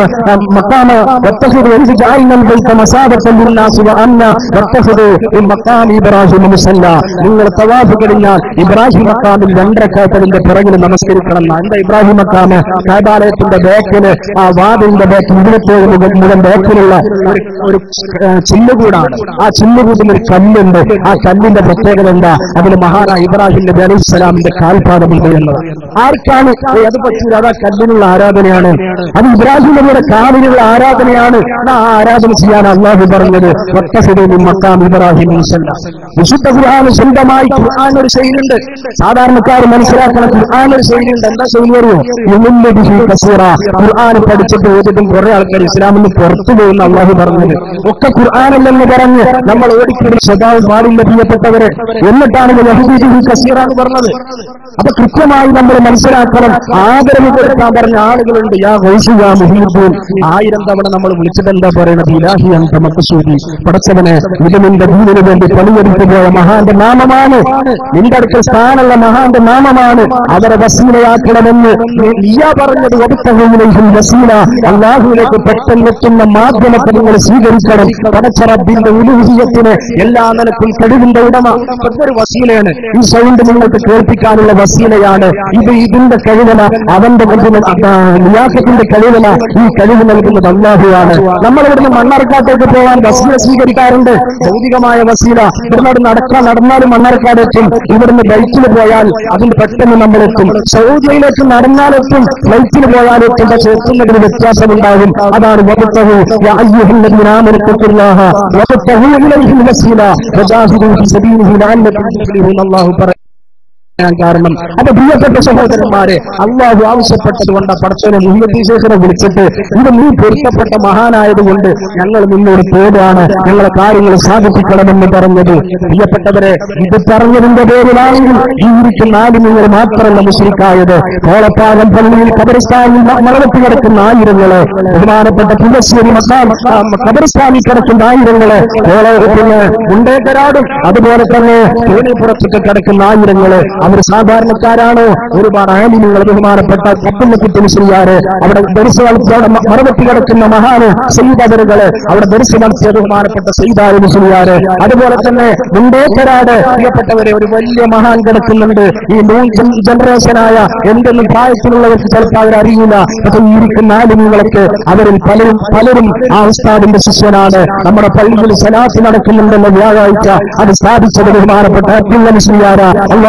മക്കാമ ഒറ്റസുഖ എന്ത് ജായിനം വൈത്ത മസാദത്തുള്ള അന്ന ഒറ്റസുഖ മക്കാം ഇബ്രാഹിം മുസല്ല നിങ്ങൾ തവാഫ് കഴിഞ്ഞാൽ ഇബ്രാഹിം മക്കാമിൽ രണ്ടരക്കാത്തതിന്റെ പിറകിൽ നമസ്കരിക്കണം എന്നാ. എന്താ ഇബ്രാഹിം മക്കാമ് കാബാലയത്തിന്റെ ബേക്കില് ആ വാതിലിന്റെ ബേക്കിൽ ഇരുപത്തേഴ് മുതൽ മുതൽ ബേക്കിലുള്ള ഒരു ഒരു ആ, ചില്ലുകൂടാണ് ആ ചില്ലുകൂടിന് ഒരു കല്ലുണ്ട് ആ കല്ലിന്റെ പ്രത്യേകത എന്താ അതിൽ മഹാനായ ഇബ്രാഹിം നബി അലൈഹി സ്വലാമിന്റെ കാൽപാദമുണ്ട് എന്നത് ആർക്കാണ് ഏയ് അത് പറ്റൂല അത് ആ കല്ലിനുള്ള ആരാധനയാണ് അത് ഇബ്രാഹിം നബിയുടെ കാലിനുള്ള ആരാധനയാണ് ആ ആരാധന ചെയ്യാൻ അള്ളാഹു പറഞ്ഞത് ഒറ്റസിടയിൽ മക്കാം ഇബ്രാഹിം മുസല്ല വിശുദ്ധ ഖുർആൻ സ്വന്തമായി ഖുർആൻ ഒരു ശൈലിയുണ്ട് സാധാരണക്കാർ മനസ്സിലാക്കണം ഖുർആൻ ഒരു ശൈലിയുണ്ട് എന്താ ശൈലി അറിയോ ഇന്നുണ്ട് ബിഹി കസീറ ഖുർആൻ പഠിച്ചിട്ട് ഓതിട്ടും കുറെ ആൾക്കാർ ഇസ്ലാമിൽ നിന്ന് പുറത്തു പോകുന്ന അള്ളാഹു പറഞ്ഞത് ഒക്കെ ഖുർആാനല്ലെന്ന് പറഞ്ഞ് നമ്മൾ ഓടിക്കുന്ന സ്വഭാവം പാടില്ല പ്രിയപ്പെട്ടവരെ എന്നിട്ടാണ് ഇത് യഹൂദി ബിഹി കസീറ എന്ന് പറഞ്ഞത് അപ്പൊ കൃത്യമായി നമ്മൾ മനസ്സിലാക്കണം ആദരവ് കൊടുക്കാൻ പറഞ്ഞ ആളുകളുണ്ട് യാ ഗൗസു യാ മുഹീദ്ദീൻ ആയിരം തവണ നമ്മൾ വിളിച്ചിട്ട് എന്താ പറയുന്നത് ഇലാഹി അന്ത മഖ്സൂദി പടച്ചവനെ ഇത് നിന്റെ ദീനിനു വേണ്ടി പണിയെടുത്തു പോയ മഹാന്റെ നാമമാണ് നിന്റെ അടുക്കൽ സ്ഥാനമുള്ള മഹാന്റെ നാമമാണ് അവരെ വസീലയാക്കണമെന്ന് നീയാ പറഞ്ഞത് വടുത്തഹയിലേക്കും വസീല അള്ളാഹുവിലേക്ക് പെട്ടെന്നെത്തുന്ന മാധ്യമത്തെ നിങ്ങൾ സ്വീകരിക്കണം പടച്ച റബ്ബിന്റെ ഉലൂഹിയത്തിന് എല്ലാ നിലക്കും കഴിവിന്റെ ഉടമ അതൊരു വസീലയാണ് ഈ സൗണ്ട് നിങ്ങൾക്ക് കേൾപ്പിക്കാനുള്ള വസീലയാണ് ഇത് ഇതിന്റെ കഴിവന അവന്റെ മുമ്പിൽ നിയാസത്തിന്റെ കഴിവന ഈ കഴിവ് നൽകുന്നത് അള്ളാഹുവാണ് നമ്മൾ ഇവിടുന്ന് മണ്ണാർക്കാട്ടേക്ക് പോകാൻ വസീല സ്വീകരിക്കാറുണ്ട് ഭൗതികമായ വസീല ഇവിടുന്ന് നടക്കാൻ നടന്നാലും മണ്ണാർക്കാട് എത്തും ഇവിടുന്ന് ബൈക്കിൽ പോയാൽ അതിന് പെട്ടെന്ന് നമ്മൾ എത്തും സൗദിയിലേക്ക് നടന്നാലെത്തും ഫ്ലൈറ്റിന് പോയാലെത്തും പക്ഷെ എത്തുന്നതിന് വ്യത്യാസമുണ്ടാകും അതാണ് വകുത്തഹു യാ അയ്യുഹല്ലദീന ആമനു തഖുല്ലാഹ വകുത്തഹു ഇലൈഹി വസീല വജാഹിദു ഫീ സബീലിഹി ലഅല്ലക്കും തുഫ്ലിഹൂൻ അല്ലാഹു പറ ഞാൻ കാരണം അപ്പൊ പ്രിയപ്പെട്ട സഹോദരന്മാരെ അള്ളാഹു ആവശ്യപ്പെട്ടത് കൊണ്ട് പടച്ചനെ മുഹമ്മദീശേഖരെ വിളിച്ചിട്ട് ഇത് നീ പൊരുത്തപ്പെട്ട മഹാനായതുകൊണ്ട് ഞങ്ങൾ നിന്നോട് പോവാണ് ഞങ്ങളെ കാര്യങ്ങൾ സാധിപ്പിക്കണമെന്ന് പറഞ്ഞത് പ്രിയപ്പെട്ടവരെ ഇത് പറഞ്ഞതിന്റെ പേരിലാണെങ്കിൽ ഈ ഇരിക്കുന്ന ആലിമ്യങ്ങൾ മാത്രമല്ല മുസ്ലിക്കായത് കോളപ്പാലം പള്ളിയിൽ കബറിസ്ഥാനിൽ മരണത്തിൽ കിടക്കുന്ന ആയിരങ്ങള് ബഹുമാനപ്പെട്ട പുലശ്ശേരി മക്കാം കബറിസ്ഥാനിൽ കിടക്കുന്ന ആയിരങ്ങള് കോള പിന്നെ മുണ്ടേക്കരാടും അതുപോലെ തന്നെ തോണിപ്പുറത്തൊക്കെ കിടക്കുന്ന ആയിരങ്ങള് അവർ സാധാരണക്കാരാണോ ഒരുപാട് ആലിമ്യങ്ങൾ ബഹുമാനപ്പെട്ട കപ്പുന്നക്കുട്ടി മുസ്ലിയാര് അവിടെ ദർശ അവിടെ മറവത്തി കിടക്കുന്ന മഹാന് സയ്യിദവരുകള് അവിടെ ദർശ നടത്തിയ ബഹുമാനപ്പെട്ട സയ്യിദായ മുസ്ലിയാര് അതുപോലെ തന്നെ മുണ്ടേക്കരാട് പ്രിയപ്പെട്ടവരെ ഒരു വലിയ മഹാൻ കിടക്കുന്നുണ്ട് ഈ ന്യൂ ജൻ- ജനറേഷനായ എന്തെന്നും പ്രായത്തിലുള്ളവർക്ക് ചിലപ്പോൾ അവരറിയില്ല പക്ഷെ ഈ ഇരിക്കുന്ന ആലിമ്യങ്ങളൊക്കെ അവരിൽ പലരും പലരും ആ ഉസ്താദിന്റെ ശിഷ്യനാണ് നമ്മുടെ പള്ളിയിൽ സലാത്ത് നടക്കുന്നുണ്ടെന്ന വ്യാഴാഴ്ച അത് സ്ഥാപിച്ചത് ബഹുമാനപ്പെട്ട അബ്ദുള്ള മുസ്ലിയാര അള്ളാഹു ഇവരെ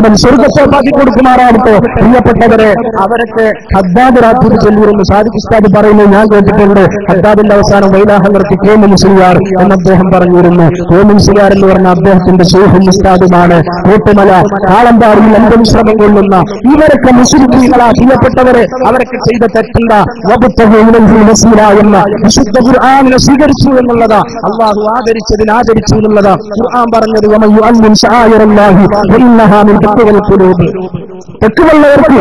കടൽ സ്വർഗത്തോപ്പാക്കി കൊടുക്കുമാറാവട്ടെ പ്രിയപ്പെട്ടവരെ അവരൊക്കെ ഹദ്ദാദ് രാത്രി ചൊല്ലിയിരുന്നു സാദിഖ് ഉസ്താദ് പറയുന്നത് ഞാൻ കേട്ടിട്ടുണ്ട് ഹദ്ദാദിന്റെ അവസാനം വൈലാഹ നിർത്തി കോമൻ മുസ്ലിയാർ എന്ന് അദ്ദേഹം പറഞ്ഞിരുന്നു കോമൻ മുസ്ലിയാർ എന്ന് പറഞ്ഞ അദ്ദേഹത്തിന്റെ സൂഹും ഉസ്താദുമാണ് കൂട്ടുമല കാളമ്പാറിയിൽ അന്തവിശ്രമം കൊള്ളുന്ന ഇവരൊക്കെ മുസ്ലിങ്ങളാ പ്രിയപ്പെട്ടവരെ അവരൊക്കെ ചെയ്ത തെറ്റെന്താ വബുത്തഹു ഇലൈഹി വസീല എന്ന വിശുദ്ധ ഖുർആാനിനെ സ്വീകരിച്ചു എന്നുള്ളതാ അള്ളാഹു ആദരിച്ചതിന് ആദരിച്ചു എന്നുള്ളതാ ഖുർആൻ പറഞ്ഞത് വമൻ യുഅല്ലിം ശആയിറല്ലാഹി ഫഇന്നഹാ മിൻ തഖ്വൽ ഖുലൂബ് തെക്കുവല്ലവർക്ക്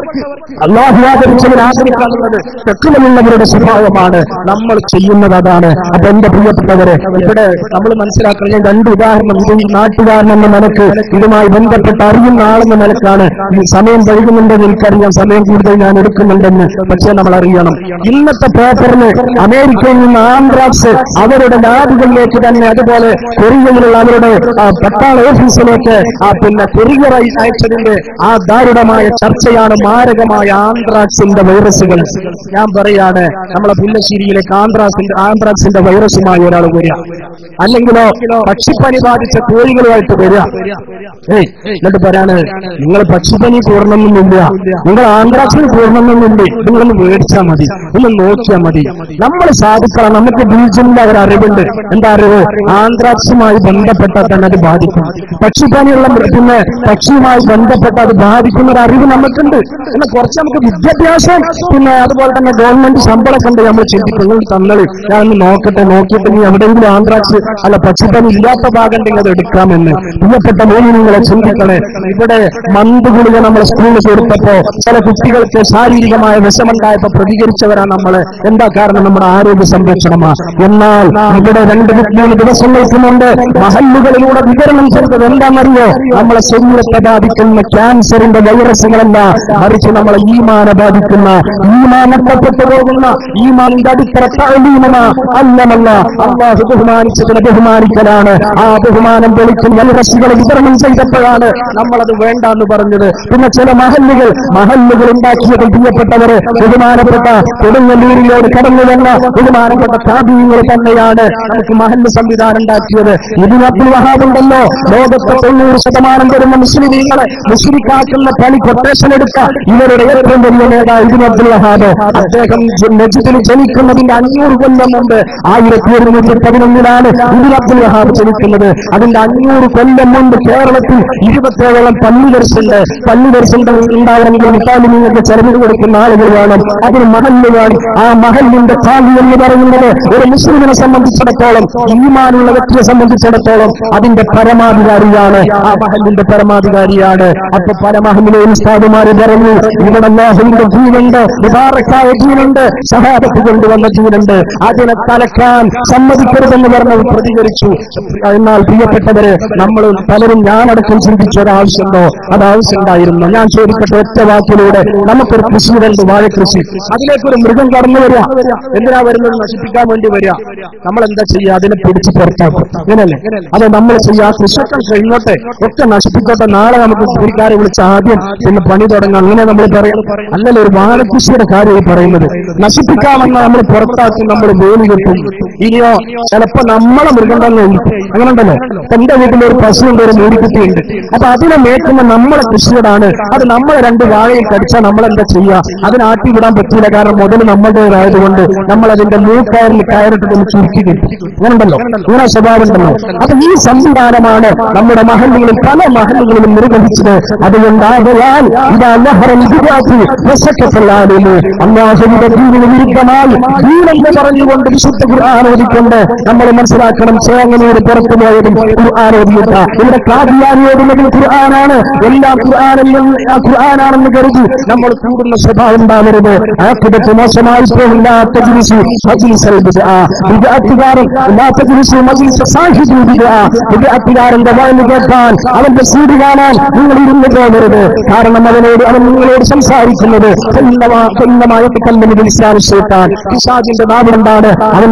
അള്ളാഹു ആദരിച്ചതിന് ആദരിക്കാനുള്ളത് തെക്കുവലുള്ളവരുടെ സ്വഭാവമാണ് നമ്മൾ ചെയ്യുന്നത് അതാണ് അപ്പൊ എന്റെ പ്രിയപ്പെട്ടവരെ ഇവിടെ നമ്മൾ മനസ്സിലാക്കണം ഞാൻ രണ്ട് ഉദാഹരണം ഇത് ഈ നാട്ടുകാരൻ എന്ന നിലക്ക് ഇതുമായി ബന്ധപ്പെട്ട് അറിയുന്ന ആളെന്ന നിലക്കാണ് ഈ സമയം വൈകുന്നുണ്ടെന്ന് എനിക്കറിയാം സമയം കൂടുതൽ ഞാൻ എടുക്കുന്നുണ്ടെന്ന് പക്ഷേ നമ്മൾ അറിയണം ഇന്നത്തെ പേപ്പറിന് അമേരിക്കയിൽ നിന്ന് ആന്ത്രാക്സ് അവരുടെ ലാബുകളിലേക്ക് തന്നെ അതുപോലെ കൊറിയയിലുള്ള അവരുടെ ആ, പട്ടാള ഓഫീസിലേക്ക് ആ പിന്നെ കൊറിയർ അയ- അയച്ചതിന്റെ ആ ദാരുണമായ ചർച്ചയാണ് മാരകമായ ആന്ത്രാക്സിന്റെ വൈറസുകൾ ഞാൻ പറയാണ് നമ്മളെ പുല്ലശ്ശേരിയിലേക്ക് ആന്ത്രാക്സിന്റെ ആന്ത്രാക്സിന്റെ വൈറസുമായി ഒരാൾ വരിക അല്ലെങ്കിലോ പക്ഷിപ്പനി ബാധിച്ച കോഴികളുമായിട്ട് വരിക ഏയ് എന്നിട്ട് പറയാണ് നിങ്ങൾ പക്ഷിപ്പനി കൂടണമെന്നില്ല നിങ്ങൾ ആന്ത്രാക്സിന് കൂടണമെന്നില്ലേ നിങ്ങളൊന്ന് മേടിച്ചാൽ മതി ഒന്ന് നോക്കിയാൽ മതി നമ്മൾ സാധിക്കണം നമുക്ക് ബീജിന്റെ ഒരു അറിവുണ്ട് എന്താ അറിവ് ആന്ത്രാക്സുമായി ബന്ധപ്പെട്ട തന്നെ അത് ബാധിക്കും പക്ഷിപ്പനിയുള്ള മൃ- പിന്നെ പക്ഷിയുമായി ബന്ധപ്പെട്ട അത് ബാധിക്കുന്ന ഒരു അറിവ് നമുക്കുണ്ട് എന്നാൽ കുറച്ച് നമുക്ക് വിദ്യാഭ്യാസം പിന്നെ അതുപോലെ തന്നെ ഗവൺമെന്റ് ശമ്പളമൊക്കെ ഉണ്ട് നമ്മൾ ചിന്തിക്കും നിങ്ങൾ തന്നത് ഞാൻ ഒന്ന് നോക്കട്ടെ നോക്കിയിട്ട് നീ എവിടെയെങ്കിലും ആന്ത്രാക്സ് അല്ല പക്ഷിപ്പനി ഇല്ലാത്ത ഭാഗം ഉണ്ടെങ്കിൽ അത് എടുക്കാമെന്ന് പ്രിയപ്പെട്ട മൂന്ന് നിങ്ങളെ ചിന്തിക്കണേ ഇവിടെ മന്ത് ഗുളിക നമ്മൾ സ്കൂളിൽ കൊടുത്തപ്പോ ചില കുട്ടികൾക്ക് ശാരീരികമായ വിഷമുണ്ടായപ്പോ പ്രതികരിച്ചവരാണ് നമ്മള് എന്താ കാരണം നമ്മുടെ ആരോഗ്യ സംരക്ഷണമാ എന്നാൽ ഇവിടെ രണ്ട് മൂന്ന് ദിവസങ്ങൾക്ക് മുമ്പ് മഹല്ലുകളിലൂടെ വിതരണം ചെയ്തത് എന്താണെന്നറിയോ നമ്മളെ ശരീരത്തെ ബാധിക്കുന്ന ക്യാൻസറിന്റെ വൈറസുകളല്ല മറിച്ച് നമ്മളെ ഈമാനെ ബാധിക്കുന്ന ഈമാൻ നഷ്ടപ്പെട്ടു പോകുന്ന ഈമാനിന്റെ അടിത്തറ താഴ്വീമന അല്ലമല്ല അള്ളാഹു ബഹുമാനിച്ചതിനെ ബഹുമാനിക്കലാണ് ആ ബഹുമാനം വെളിക്കും വൈറസുകൾ വിതരണം ചെയ്തപ്പോഴാണ് നമ്മളത് വേണ്ട എന്ന് പറഞ്ഞത് പിന്നെ ചില മഹല്ലുകൾ മഹല്ലുകൾ ഉണ്ടാക്കിയത് പ്രിയപ്പെട്ടവര് ബഹുമാനപ്പെട്ട കൊടുങ്ങല്ലൂരിലോട് കടന്നു വന്ന ബഹുമാനപ്പെട്ട താപീയങ്ങൾ തന്നെയാണ് നമുക്ക് മഹല്ല് സംവിധാനം ഉണ്ടാക്കിയത് ഇതിന് അബ്ദുൽ വഹാബ് ഉണ്ടല്ലോ ലോകത്തെ തൊണ്ണൂറ് ശതമാനം വരുന്ന മുസ്ലിമീങ്ങളെ മുസ്ലിക്കാക്കുന്ന പണി കൊട്ടേഷൻ എടുക്ക ഇവരുടെ ഏറ്റവും വലിയ നേതാവ് ഇതിന് അബ്ദുൽ വഹാബ് അദ്ദേഹം ജ- നജിദിൽ ജനിക്കുന്നതിന്റെ അഞ്ഞൂറ് കൊല്ലം മുമ്പ് ആയിരത്തി ഒരുന്നൂറ്റി പതിനൊന്നിലാണ് ഇതിന് അബ്ദുൽ വഹാബ് ജനിക്കുന്നത് അതിന്റെ അഞ്ഞൂറ് കൊല്ലം മുമ്പ് കേരളത്തിൽ ഇരുപത്തേഴോളം പള്ളി ദർശുണ്ട് പള്ളി ദർശനം ഉണ്ടാവണമെങ്കിൽ മിസാലി നിങ്ങൾക്ക് ചെലവിന് കൊടുക്കുന്ന ആളുകൾ വേണം അതിന് മഹല്ല് വേണം ആ മഹല്ലിന്റെ താലി എന്ന് പറയുന്നത് ഒരു മുസ്ലിമിനെ സംബന്ധിച്ചിടത്തോളം ഈമാനുള്ള വ്യക്തിയെ സംബന്ധിച്ചിടത്തോളം അതിന്റെ പരമാധികാരിയാണ് ആ മഹല്ലിന്റെ പരമാധികാരിയാണ് അപ്പൊ പല മഹല്ലിലെയും ഉസ്താദുമാര് പറഞ്ഞു ഇവിടെ അല്ലാഹുവിന്റെ ജീവനുണ്ട് മുബാറക്കായ ജീവനുണ്ട് സഹാബത്ത് കൊണ്ടുവന്ന ജീവനുണ്ട് അതിനെ തലക്കാൻ സമ്മതിക്കരുതെന്ന് പറഞ്ഞവർ പ്രതികരിച്ചു എന്നാൽ പ്രിയപ്പെട്ടവര് നമ്മൾ പലരും ഞാനടക്കം ചിന്തിച്ച ഒരാവശ്യമുണ്ടോ അത് ആവശ്യമുണ്ടായിരുന്നു ഞാൻ ചോദിക്കട്ടെ ഒറ്റ വാക്കിലൂടെ നമുക്കൊരു കൃഷിയിലുണ്ട് വാഴക്കൃഷി അതിലേക്കൊരു മൃഗം കടന്നു വരിക എന്തിനാ വരുന്നത് നശിപ്പിക്കാൻ വേണ്ടി വരിക നമ്മൾ എന്താ ചെയ്യുക അതിനെ പിടിച്ച് പുറത്താക്കും ഇങ്ങനല്ലേ അത് നമ്മൾ ചെയ്യുക കൃഷിയൊക്കെ കഴിഞ്ഞോട്ടെ ഒക്കെ നശിപ്പിക്കോട്ടെ നാളെ നമുക്ക് കൂലിക്കാരെ വിളിച്ച് ആദ്യം പിന്നെ പണി തുടങ്ങാം അങ്ങനെ നമ്മൾ പറയാം അല്ലല്ലോ ഒരു വാഴകൃഷിയുടെ കാര്യം ഈ പറയുന്നത് നശിപ്പിക്കാമെന്ന നമ്മൾ പുറത്താക്കി നമ്മൾ വേലി കെട്ടും ഇനിയോ ചിലപ്പോ നമ്മളെ മൃഗം തന്നെ ഒഴിക്കും അങ്ങനെ ഉണ്ടല്ലോ ഇപ്പൊ എന്റെ വീട്ടിൽ ഒരു പശുണ്ട് ഒരു മൂടിക്കുട്ടിയുണ്ട് അപ്പൊ അതിനെ മേക്കുന്ന നമ്മളെ കൃഷിയോടാണ് അത് നമ്മളെ രണ്ട് വാഴയിൽ കടിച്ചാൽ നമ്മൾ എന്താ ചെയ്യുക അതിനെ ആട്ടി വിടാൻ പറ്റില്ല കാരണം മുതൽ നമ്മുടേതായതുകൊണ്ട് നമ്മൾ അതിന്റെ മൂക്കയറിൽ കയറിട്ട് ഒന്ന് ചുരുക്കി കിട്ടും അങ്ങനെ ഉണ്ടല്ലോ ഇങ്ങനെ സ്വഭാവം ഉണ്ടല്ലോ അപ്പൊ ഈ സംവിധാനമാണ് നമ്മുടെ മഹല്ലുകളിൽ പല മഹല്ലുകളിലും നിർവഹിച്ചത് അതുകൊണ്ടാകയാൽ ഇതാ ലഹറൽ ബിദഅത്തി വസക്കത്തല്ലാലിന് അല്ലാഹുവിന്റെ ദീനിന് വിരുദ്ധമായി ദീനെന്ന് പറഞ്ഞുകൊണ്ട് വിശുദ്ധ ഖുർആൻ ഓതിക്കൊണ്ട് നമ്മൾ മനസ്സിലാക്കണം ചേങ്ങനൂർ പുറത്തു പോയതും ഖുർആൻ ഓതിയിട്ട ഇവിടെ കാദിയാനി ഓടുന്നതും ഖുർആനാണ് എല്ലാം ഖുർആനെന്ന് ആ ഖുർആനാണെന്ന് കരുതി നമ്മൾ കൂടുന്ന സ്വഭാവം ഉണ്ടാവരുത് ആക്കിടത്ത് മോശമായി പോകും ലാ തജ്ലിസു മജ്ലിസൽ ബിദ്അ ബിദ്അത്തുകാരൻ ലാ തജ്ലിസു മജ്ലിസ സാഹിബി ബിദ്അ ബിദ്അത്തുകാരന്റെ വായന കേട്ടാൽ അവന്റെ സീഡ് കാണാൻ നിങ്ങൾ ഇരുന്ന് പോകരുത് കാരണം അവനോട് അവൻ നിങ്ങളോട് സംസാരിക്കുന്നത് പിശാജിന്റെ നാവിലെന്താണ് അവൻ നിങ്ങളോട്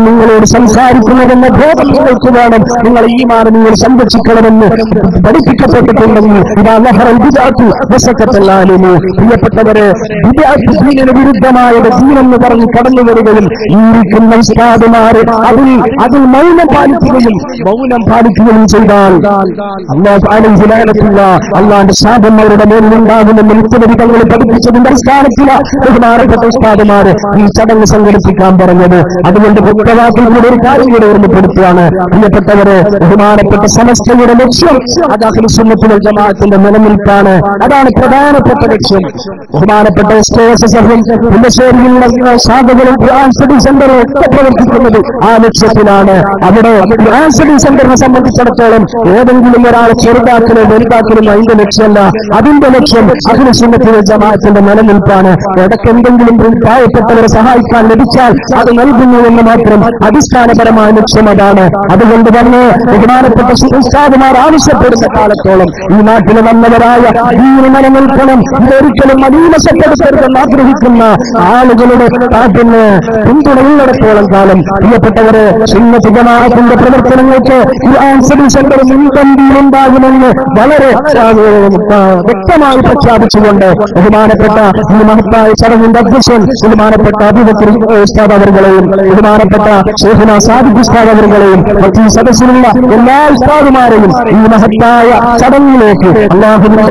സംസാരിക്കുന്നതെന്ന ബോധം നിങ്ങൾക്ക് വേണം നിങ്ങൾ ഈ മാറി നിങ്ങൾ സംരക്ഷിക്കണമെന്ന് പഠിപ്പിക്കപ്പെട്ടിട്ടുണ്ടെങ്കിൽ ഇതാ ലഹറൽ ബിദഅത്തു വസക്കത്തല്ലാലിമു പ്രിയപ്പെട്ടവരെ ബിദഅത്ത് ദീനിന് വിരുദ്ധമായ ദീനെന്ന് പറഞ്ഞ് കടന്നു വരികയും ഈ ഇരിക്കുന്ന ഉസ്താദുമാര് അതിൽ അതിൽ മൗനം പാലിക്കുകയും മൗനം പാലിക്കുകയും ചെയ്താൽ അള്ളാഹു അലഹിലാനത്തുള്ള അള്ളാന്റെ ശാപം അവരുടെ മേലിലുണ്ടാകുമെന്ന് മുത്തുവരി തങ്ങൾ പഠിപ്പിച്ചതിന്റെ അടിസ്ഥാനത്തില ബഹുമാനപ്പെട്ട ഉസ്താദുമാര് ഈ ചടങ്ങ് സംഘടിപ്പിക്കാൻ പറഞ്ഞത് അതുകൊണ്ട് വ്യക്തവാക്കിൽ കൂടെ ഒരു കാര്യം കൂടെ ഓർമ്മപ്പെടുത്തുകയാണ് പ്രിയപ്പെട്ടവരെ ബഹുമാനപ്പെട്ട സമസ്തയുടെ ലക്ഷ്യം അത് അഖിലുസുന്നത്തുൽ ജമാഅത്തിന്റെ നിലനിൽപ്പാണ് അതാണ് പ്രധാനപ്പെട്ട ലക്ഷ്യം ബഹുമാനപ്പെട്ട എസ് കെ എസ് എസ് എഫും പുല്ലശ്ശേരിയിലുള്ള ശാഖകളും ഖുർആൻ സ്റ്റഡി സെന്ററും ഒക്കെ പ്രവർത്തിക്കുന്നത് ആ ലക്ഷ്യത്തിലാണ് അവിടെ ഖുർആൻ സ്റ്റഡി സെന്ററിനെ സംബന്ധിച്ചിടത്തോളം ഏതെങ്കിലും ഒരാളെ ചെറുതാക്കലോ വലുതാക്കലോ അതിന്റെ ലക്ഷ്യമല്ല അതിന്റെ ലക്ഷ്യം അഖിലുസുന്നത്തുൽ ജമാഅത്തിന്റെ നിലനിൽപ്പാണ് ഇടയ്ക്ക് എന്തെങ്കിലും പാവപ്പെട്ടവരെ സഹായിക്കാൻ ലഭിച്ചാൽ അത് നൽകുന്നു എന്ന് മാത്രം അടിസ്ഥാനപരമായ ലക്ഷ്യം അതാണ് അതുകൊണ്ട് തന്നെ ബഹുമാനപ്പെട്ട ഉസ്താദുമാർ ആവശ്യപ്പെടുന്ന കാലത്തോളം ഈ നാട്ടിൽ വന്നവരായ ദീന് നിലനിൽക്കണം ഇതൊരിക്കലും അധീനശപ്പെടുത്തരുതെന്ന് ആഗ്രഹിക്കുന്ന ആളുകളുടെ കാട്ടിന് പിന്തുണയുള്ളിടത്തോളം കാലം പ്രിയപ്പെട്ടവരെ സുന്നത്ത് ജമാഅത്തിന്റെ പ്രവർത്തനങ്ങൾക്ക് ഈ ആൻസറി സെന്റർ മുൻപന്തിയിലുണ്ടാകുമെന്ന് വളരെ ആ, ആ, വ്യക്തമായി പ്രഖ്യാപിച്ചുകൊണ്ട് ബഹുമാനപ്പെട്ട ഈ മഹത്തായ ചടങ്ങിന്റെ അധ്യക്ഷൻ ബഹുമാനപ്പെട്ട അഭിവക്രി ഉസ്താദ് അവരുകളെയും ബഹുമാനപ്പെട്ട ഷെയ്ഖുന സാദിഖ് ഉസ്താദ് അവരുകളെയും മറ്റു ഈ സദസ്സിലുള്ള എല്ലാ ഉസ്താദുമാരെയും ഈ മഹത്തായ ചടങ്ങിലേക്ക് അള്ളാഹുവിനെ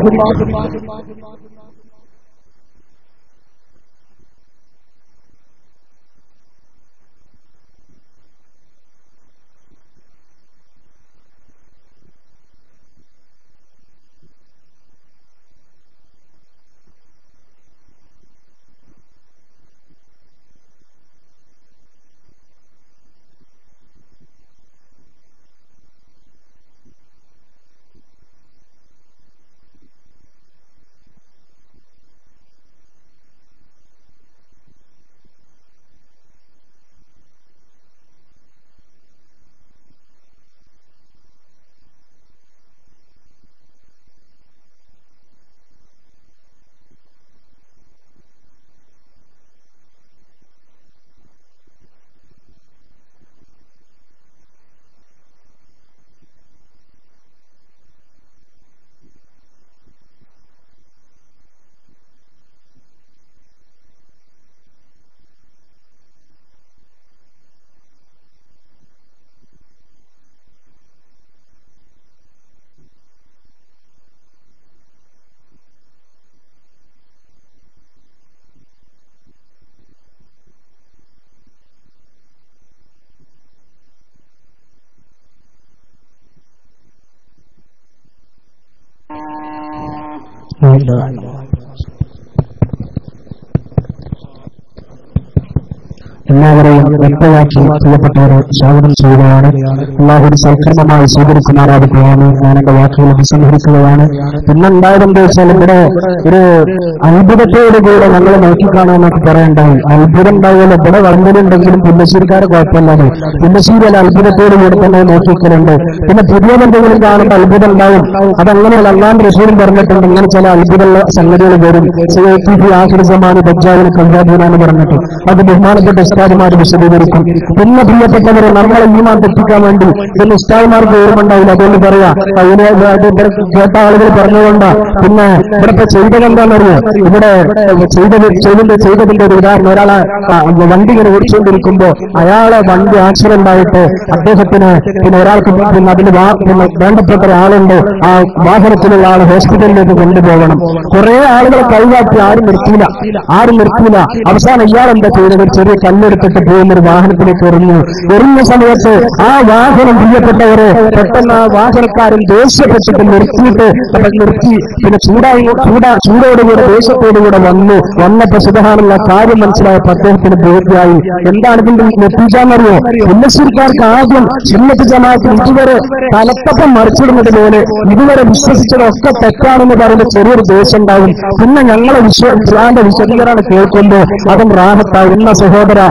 എല്ലാവരെയും വ്യക്തമാക്കി പ്രിയപ്പെട്ടവരെ സ്വാഗതം ചെയ്യുകയാണ് അള്ളാഹുവിന്റെ സൽക്കർമ്മമായി സ്വീകരിക്കുമാറാകുകയാണ് ഞാൻ എന്റെ വാക്കുകൾ അഭിസംഹരിക്കുകയാണ് പിന്നെ ഉണ്ടായതെന്താ വെച്ചാൽ ഇവിടെ ഒരു അത്ഭുതത്തോടു കൂടെ നമ്മൾ നോക്കിക്കാണുമെന്നൊക്കെ പറയണ്ടായി അത്ഭുതം ഉണ്ടാവുമല്ലോ ഇവിടെ വളർന്നതുണ്ടെങ്കിലും പുല്ലശ്ശേരിക്കാരെ കുഴപ്പമില്ലാതെ പുല്ലശ്ശേരി അല്ല അത്ഭുതത്തോടു കൂടെ തന്നെ നോക്കിക്കലുണ്ട് പിന്നെ പുതിയ എന്തെങ്കിലും കാണുമ്പോൾ അത്ഭുതം ഉണ്ടാവും അതങ്ങനെയല്ല അള്ളാൻ റസൂലും പറഞ്ഞിട്ടുണ്ട് ഇങ്ങനെ ചില അത്ഭുത സംഗതികൾ വരും ആഹൃതമാന് ബജ്ജാവിന് കണ്ടാബൂനാന്ന് പറഞ്ഞിട്ട് അത് ബഹുമാനപ്പെട്ട ഉസ്താദുമാർ വിശദീകരിക്കും പിന്നെ പ്രിയപ്പെട്ടവരെ നമ്മളെ ഈമാൻ തെറ്റിക്കാൻ വേണ്ടി ഇതിന് ഉസ്താദുമാർക്ക് ഓർമ്മ ഉണ്ടാവില്ല അതുകൊണ്ട് പറയാ അതിന് അത് ഇവിടെ കേട്ട ആളുകൾ പറഞ്ഞുകൊണ്ടാ പിന്നെ ഇവിടെ ഇപ്പൊ ചെയ്തത് എന്താണെന്നറിയോ ഇവിടെ ചെയ്തത് ചെയ്തതിന്റെ ചെയ്തതിന്റെ ഒരു ഉദാഹരണം ഒരാളെ ആ, വണ്ടി ഇങ്ങനെ ഓടിച്ചുകൊണ്ടിരിക്കുമ്പോ അയാളെ വണ്ടി ആക്സിഡന്റ് ആയിട്ട് അദ്ദേഹത്തിന് പിന്നെ ഒരാൾക്ക് പിന്നെ അതിന് വാ- പിന്നെ വേണ്ടപ്പെട്ട ഒരാളുണ്ട് ആ വാഹനത്തിലുള്ള ആള് ഹോസ്പിറ്റലിലേക്ക് കൊണ്ടുപോകണം കുറെ ആളുകളെ കൈകാട്ടി ആരും നിർത്തിയില്ല ആരും നിർത്തിയില്ല അവസാനം ഇയാൾ എന്താ ചെയ്തത് ഒരു ചെറിയ കല്ലെടുത്തിട്ട് പോകുന്ന ഒരു വാഹനത്തിലേക്ക് എറിഞ്ഞു എറിഞ്ഞ സമയത്ത് ആ വാഹനം പ്രിയപ്പെട്ടവരെ പെട്ടെന്ന് ആ വാഹനക്കാരൻ ദേഷ്യപ്പെട്ടിട്ട് നിർത്തിയിട്ട് അപ്പൊ നിർത്തി പിന്നെ ചൂടായി ചൂടാ ചൂടോടുകൂടെ ദേഷ്യത്തോടുകൂടെ വന്നു വന്നപ്പോ സുധാനുള്ള കാര്യം മനസ്സിലായപ്പോ അദ്ദേഹത്തിന് ബോധ്യമായി എന്താണ് ഇതിന്റെ നെറ്റിച്ചാന്നറിയോ ഉല്ലശ്ശേരിക്കാർക്ക് ആദ്യം സുന്നത്ത് ജമാഅത്തിൽ ഇതുവരെ തലത്തപ്പം മറിച്ചിടുന്നത് പോലെ ഇതുവരെ വിശ്വസിച്ചതൊക്കെ തെറ്റാണെന്ന് പറയുന്ന ചെറിയൊരു ദേശം ഉണ്ടാവും പിന്നെ ഞങ്ങളെ വിശ്വ ഖുർആന്റെ വിശദീകരണം കേൾക്കുമ്പോൾ അതും റാഹത്തായി ഇന്ന സഹോദര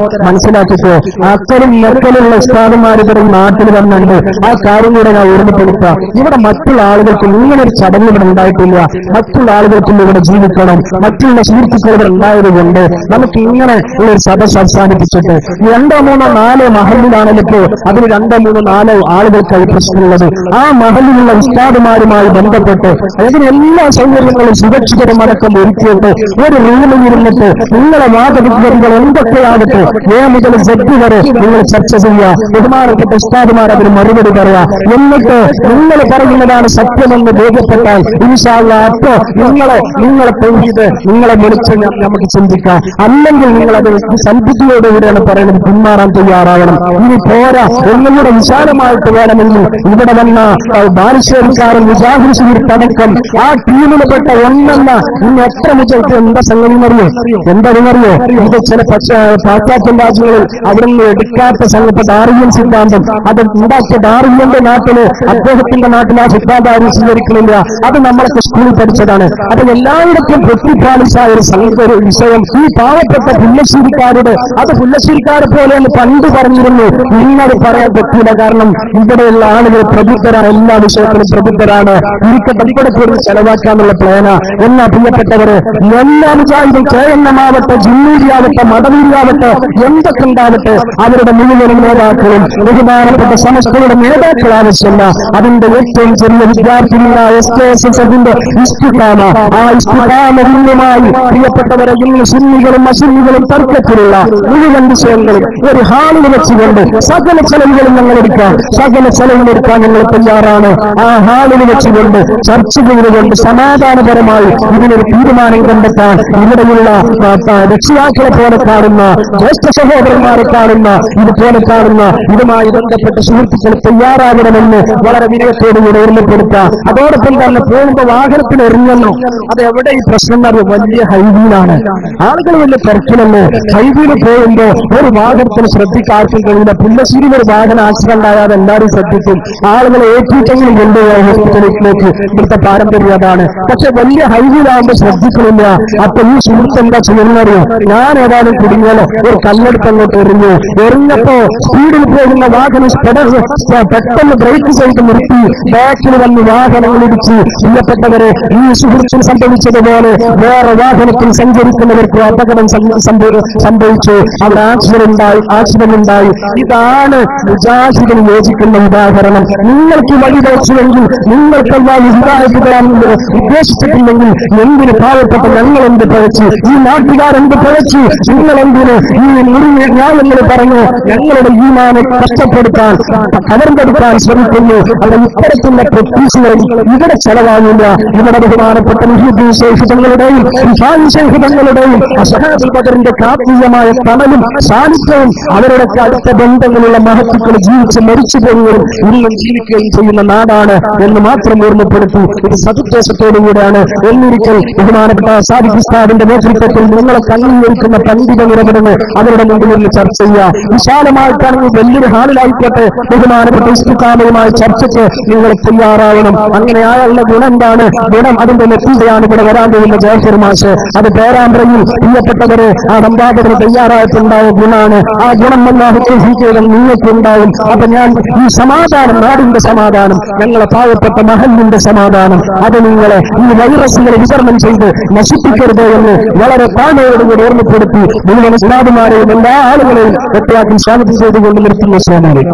മനസ്സിലാക്കിക്കോ അക്കലും മെക്കലുള്ള ഉസ്താദുമാർ ഇവിടെ ഈ നാട്ടിൽ വന്നുണ്ട് ആ കാര്യം കൂടെ ഞാൻ ഓർമ്മപ്പെടുത്താം ഇവിടെ മറ്റുള്ള ആളുകൾക്കും ഇങ്ങനെ ഒരു ചടങ്ങ് ഇവിടെ ഉണ്ടായിട്ടില്ല മറ്റുള്ള ആളുകൾക്കും ഇവിടെ ജീവിക്കണം മറ്റുള്ള സുഹൃത്തുക്കൾ ഇവിടെ ഉണ്ടായത് കൊണ്ട് നമുക്ക് ഇങ്ങനെ ഉള്ള ഒരു സദസ് അവസാനിപ്പിച്ചിട്ട് രണ്ടോ മൂന്നോ നാലോ മഹലിലാണല്ലോ ഇപ്പോ അതിന് രണ്ടോ മൂന്നോ നാലോ ആളുകൾക്കായി പ്രശ്നമുള്ളത് ആ മഹലിലുള്ള ഉസ്താദുമാരുമായി ബന്ധപ്പെട്ട് അതിന് എല്ലാ സൗകര്യങ്ങളും സുരക്ഷിതരമടക്കം ഒരുക്കിയിട്ട് ഒരു റൂമിൽ ഇരുന്നിട്ട് നിങ്ങളെ വാദവിദ്യകൾ എന്തൊക്കെയാകട്ടെ എ മുതൽ സെറ്റ് വരെ നിങ്ങൾ ചർച്ച ചെയ്യുക ബഹുമാനപ്പെട്ട ഉസ്താദുമാർ അതിന് മറുപടി പറയാ എന്നിട്ട് നിങ്ങൾ പറയുന്നതാണ് സത്യമെന്ന് ബോധ്യപ്പെട്ടാൽ ഇൻഷാല്ല അപ്പോ നിങ്ങളെ നിങ്ങളെ തൗഹീദ് നിങ്ങളെ വിളിച്ച് ന- നമുക്ക് ചിന്തിക്കാം അല്ലെങ്കിൽ നിങ്ങൾ അത് സൽബുദ്ധിയോടുകൂടിയാണ് പറയുന്നത് പിന്മാറാൻ തയ്യാറാകണം ഇനി പോരാ ഒന്നുകൂടെ വിശാലമായിട്ട് വേണമെങ്കിൽ ഇവിടെ വന്ന ആ, ബാലുശ്ശേരിക്കാരൻ മുജാഹിദ് സുഹൃത്തടക്കം ആ ടീമിൽപ്പെട്ട ഒന്നല്ല ഇന്ന് എത്ര മുജാഹിദ് എന്താ സംഗതി എന്നറിയോ എന്താണെന്നറിയോ ഇത് ചില പശ്ച- പാശ്ചാത്യ രാജ്യങ്ങളിൽ അവിടെ നിന്ന് എടുക്കാത്ത സംഘത്തെ ഡാർവിയൻ സിദ്ധാന്തം അത് ഉണ്ടാക്കിയ ഡാർവിയന്റെ നാട്ടില് അദ്ദേഹത്തിന്റെ നാട്ടിൽ ആ സിദ്ധാന്തം ആരും സ്വീകരിക്കുന്നില്ല അത് നമ്മളൊക്കെ സ്കൂളിൽ പഠിച്ചതാണ് അത് എല്ലായിടത്തും പ്രതിപാലിച്ച ഒരു സംഘ ഒരു വിഷയം ഈ പാവപ്പെട്ട പുല്ലശ്ശേരിക്കാരുടെ അത് പുല്ലശ്ശേരിക്കാരെ പോലെയാണ് പണ്ട് പറഞ്ഞിരുന്നു ഇന്നത് പറയാൻ പറ്റില്ല കാരണം ഇവിടെയുള്ള ആളുകൾ പ്രബുദ്ധരാണ് എല്ലാ വിഷയത്തിലും പ്രബുദ്ധരാണ് ഇരിക്കട്ടെ ഇവിടെ കൂടുതൽ ചെലവാക്കാനുള്ള പ്ലാന എന്നാ പ്രിയപ്പെട്ടവര് എല്ലാ വിചാരിക്കും കെ എൻ എം ആവട്ടെ ജിന്നൂരിയാവട്ടെ മടവൂരിയാവട്ടെ എന്തൊക്കെ ഉണ്ടാവട്ടെ അവരുടെ മുഴുവനും നേതാക്കളും ബഹുമാനപ്പെട്ട സമസ്തയുടെ നേതാക്കൾ ആവശ്യമില്ല അതിന്റെ ഏറ്റവും ചെറിയ വിദ്യാർത്ഥിനികളായ എസ് കെ എസ് എസ് എഫിന്റെ ഇസ്തുകാമ ആ ഇസ്തുകാമമായി പ്രിയപ്പെട്ടവരെ ഇന്ന് സുന്നികളും അസുന്നികളും തർക്കത്തിലുള്ള മുഴുവൻ വിഷയങ്ങളും ഒരു ഹാളിൽ വെച്ചുകൊണ്ട് സകല ചെലവുകളും ഞങ്ങൾ എടുക്കാം സകല ചെലവുകൾ എടുക്കാൻ ഞങ്ങൾ തയ്യാറാണ് ആ ഹാളിൽ വെച്ചുകൊണ്ട് ചർച്ച ചെയ്തുകൊണ്ട് സമാധാനപരമായി ഇതിനൊരു തീരുമാനം കണ്ടെത്താൻ ഇവിടെയുള്ള ആ, ആ, രക്ഷിതാക്കളെ പോലെ കാണുന്ന ജ്യേഷ്ഠ സഹോദരന്മാരെ കാണുന്ന ഇതുപോലെ കാണുന്ന ഇതുമായി ബന്ധപ്പെട്ട സുഹൃത്തുക്കൾ തയ്യാറാകണമെന്ന് വളരെ വിനയത്തോടുകൂടി ഓർമ്മപ്പെടുത്താം അതോടൊപ്പം തന്നെ പോകുമ്പോൾ വാഹനത്തിൽ എറിഞ്ഞല്ലോ അത് എവിടെ ഈ പ്രശ്നം എന്നറിയോ വലിയ ഹൈവേയിലാണ് ആളുകൾ വലിയ തിരക്കിലല്ലേ ഹൈവേയിൽ പോകുമ്പോ ഒരു വാഹനത്തിന് ശ്രദ്ധിക്കാർക്കും കഴിയില്ല പുല്ലശ്ശേരിയിൽ ഒരു വാഹന ആക്സിഡന്റ് ആയാൽ എല്ലാവരും ശ്രദ്ധിക്കും ആളുകളെ ഏറ്റിട്ടെങ്കിലും കൊണ്ടുപോയ ഹോസ്പിറ്റലിലേക്ക് ഇവിടുത്തെ പാരമ്പര്യം അതാണ് പക്ഷെ വലിയ ഹൈവേയിലാകുമ്പോൾ ശ്രദ്ധിക്കണില്ല അപ്പൊ ഈ സുഹൃത്ത് എന്താ ചെയ്യുന്നറിയോ ഞാൻ ഏതായാലും കുടുങ്ങിയാലോ ഒരു കല്ലെടുത്ത് അങ്ങോട്ട് എറിഞ്ഞു എറിഞ്ഞപ്പോ സ്പീഡിൽ പോകുന്ന വാഹനം സ്പെഡ- സ്പ- പെട്ടെന്ന് ബ്രേക്ക് ചെയ്ത് നിർത്തി ബാക്കിൽ വന്ന് വാഹനങ്ങൾ ഇടിച്ച് പ്രിയപ്പെട്ടവരെ ഈ സുഹൃത്തിന് സംഭവിച്ചതുപോലെ വേറെ വാഹനത്തിൽ സഞ്ചരിക്കുന്നവർക്ക് അപകടം സം- സംഭവ- സംഭവിച്ചു അവിടെ ആക്സിഡന്റ് ഉണ്ടായി ആക്സിഡന്റ് ഉണ്ടായി ഇതാണ് മുജാഹിദിന് യോജിക്കുന്ന ഉദാഹരണം നിങ്ങൾക്ക് വഴി വെച്ചുവെങ്കിൽ നിങ്ങൾക്ക് ഹിതായത്ത് തരാൻ ഉദ്ദേശിച്ചിട്ടില്ലെങ്കിൽ എന്തിന് പാവപ്പെട്ട ഞങ്ങൾ എന്ത് പഴച്ചു ഈ നാട്ടുകാരെന്ത് പഴച്ചു നിങ്ങൾ എന്തിന് ഈ മുറിഞ്ഞ ന്യായങ്ങൾ പറഞ്ഞു ഞങ്ങളുടെ ഈമാനെ കഷ്ടപ്പെടുത്താൻ കവർന്നെടുക്കാൻ ശ്രമിക്കുന്നു അവിടെ ഇത്തരത്തിലുള്ള പ്രത്യേകിച്ചുകൾ ഇവിടെ ചെലവാകില്ല ഇവിടെ ബഹുമാനപ്പെട്ട മുഹീദ്ദീൻ ശൈഖ് തങ്ങളുടെയും ഇഫാൻ ശൈഖ് തങ്ങളുടെയും അസഹാബുൽ ബദറിന്റെ കാത്മീയമായ തണലും സാന്നിധ്യവും അവരുടെ അടുത്ത ബന്ധങ്ങളുള്ള മഹത്തുക്കൾ ജീവിച്ച് മരിച്ചു പോവുകയും ഇന്നും ജീവിക്കുകയും ചെയ്യുന്ന നാടാണ് എന്ന് മാത്രം ഓർമ്മപ്പെടുത്തി ഇത് സതുദ്ദേശത്തോടുകൂടെയാണ് എന്നിരിക്കൽ ബഹുമാനപ്പെട്ട സാദിഖ് ഉസ്താദിന്റെ നേതൃത്വത്തിൽ നിങ്ങളെ കണ്ണീരിക്കുന്ന പണ്ഡിത നിരവധങ്ങൾ അവരുടെ മുമ്പിൽ നിന്ന് ചർച്ച ചെയ്യുക വിശാലമായിട്ടാണെങ്കിൽ വലിയൊരു ഹാളിലായിക്കോട്ടെ ബഹുമാനപ്പെട്ട ഇസ്തുക്കാമയുമായി ചർച്ചയ്ക്ക് നിങ്ങൾ തയ്യാറാവണം അങ്ങനെ ആയുള്ള ഗുണം എന്താണ് ഗുണം അതിന്റെ നെറ്റിയാണ് ഇവിടെ വരാൻ പോകുന്ന ജയഫർ മാഷ് അത് പേരാമ്പ്രയിൽ പ്രിയപ്പെട്ടവരെ ആ നമ്പാപത്തിന് തയ്യാറായിട്ടുണ്ടായ ഗുണാണ് ആ ഗുണം അല്ലാഹുദ്ധം നിങ്ങൾക്കുണ്ടാവും അപ്പൊ ഞാൻ ഈ സമാധാനം നാടിന്റെ സമാധാനം ഞങ്ങളെ പാവപ്പെട്ട മഹലിന്റെ സമാധാനം അത് നിങ്ങളെ ഈ വൈറസുകളെ വിതരണം ചെയ്ത് നശിപ്പിക്കരുത് എന്ന് വളരെ താഴ്മയോടുകൂടി ഓർമ്മപ്പെടുത്തി മുഴുവൻ ഉസ്താദുമാരെയും എല്ലാ ആളുകളെയും ഒറ്റയാക്കി സ്വാഗതം ചെയ്തുകൊണ്ട് നിർത്തുന്ന സ്വാമിയെ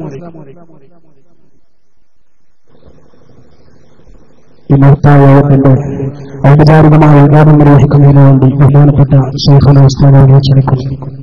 ഈ മഹത്തായ യോഗത്തിന്റെ ഔപചാരികമായ ഉദ്ഘാടനം നിർവഹിക്കുന്നതിന് വേണ്ടി ബഹുമാനപ്പെട്ട ശേഖന ഉസ്താദിനെ ക്ഷണിക്കുന്നു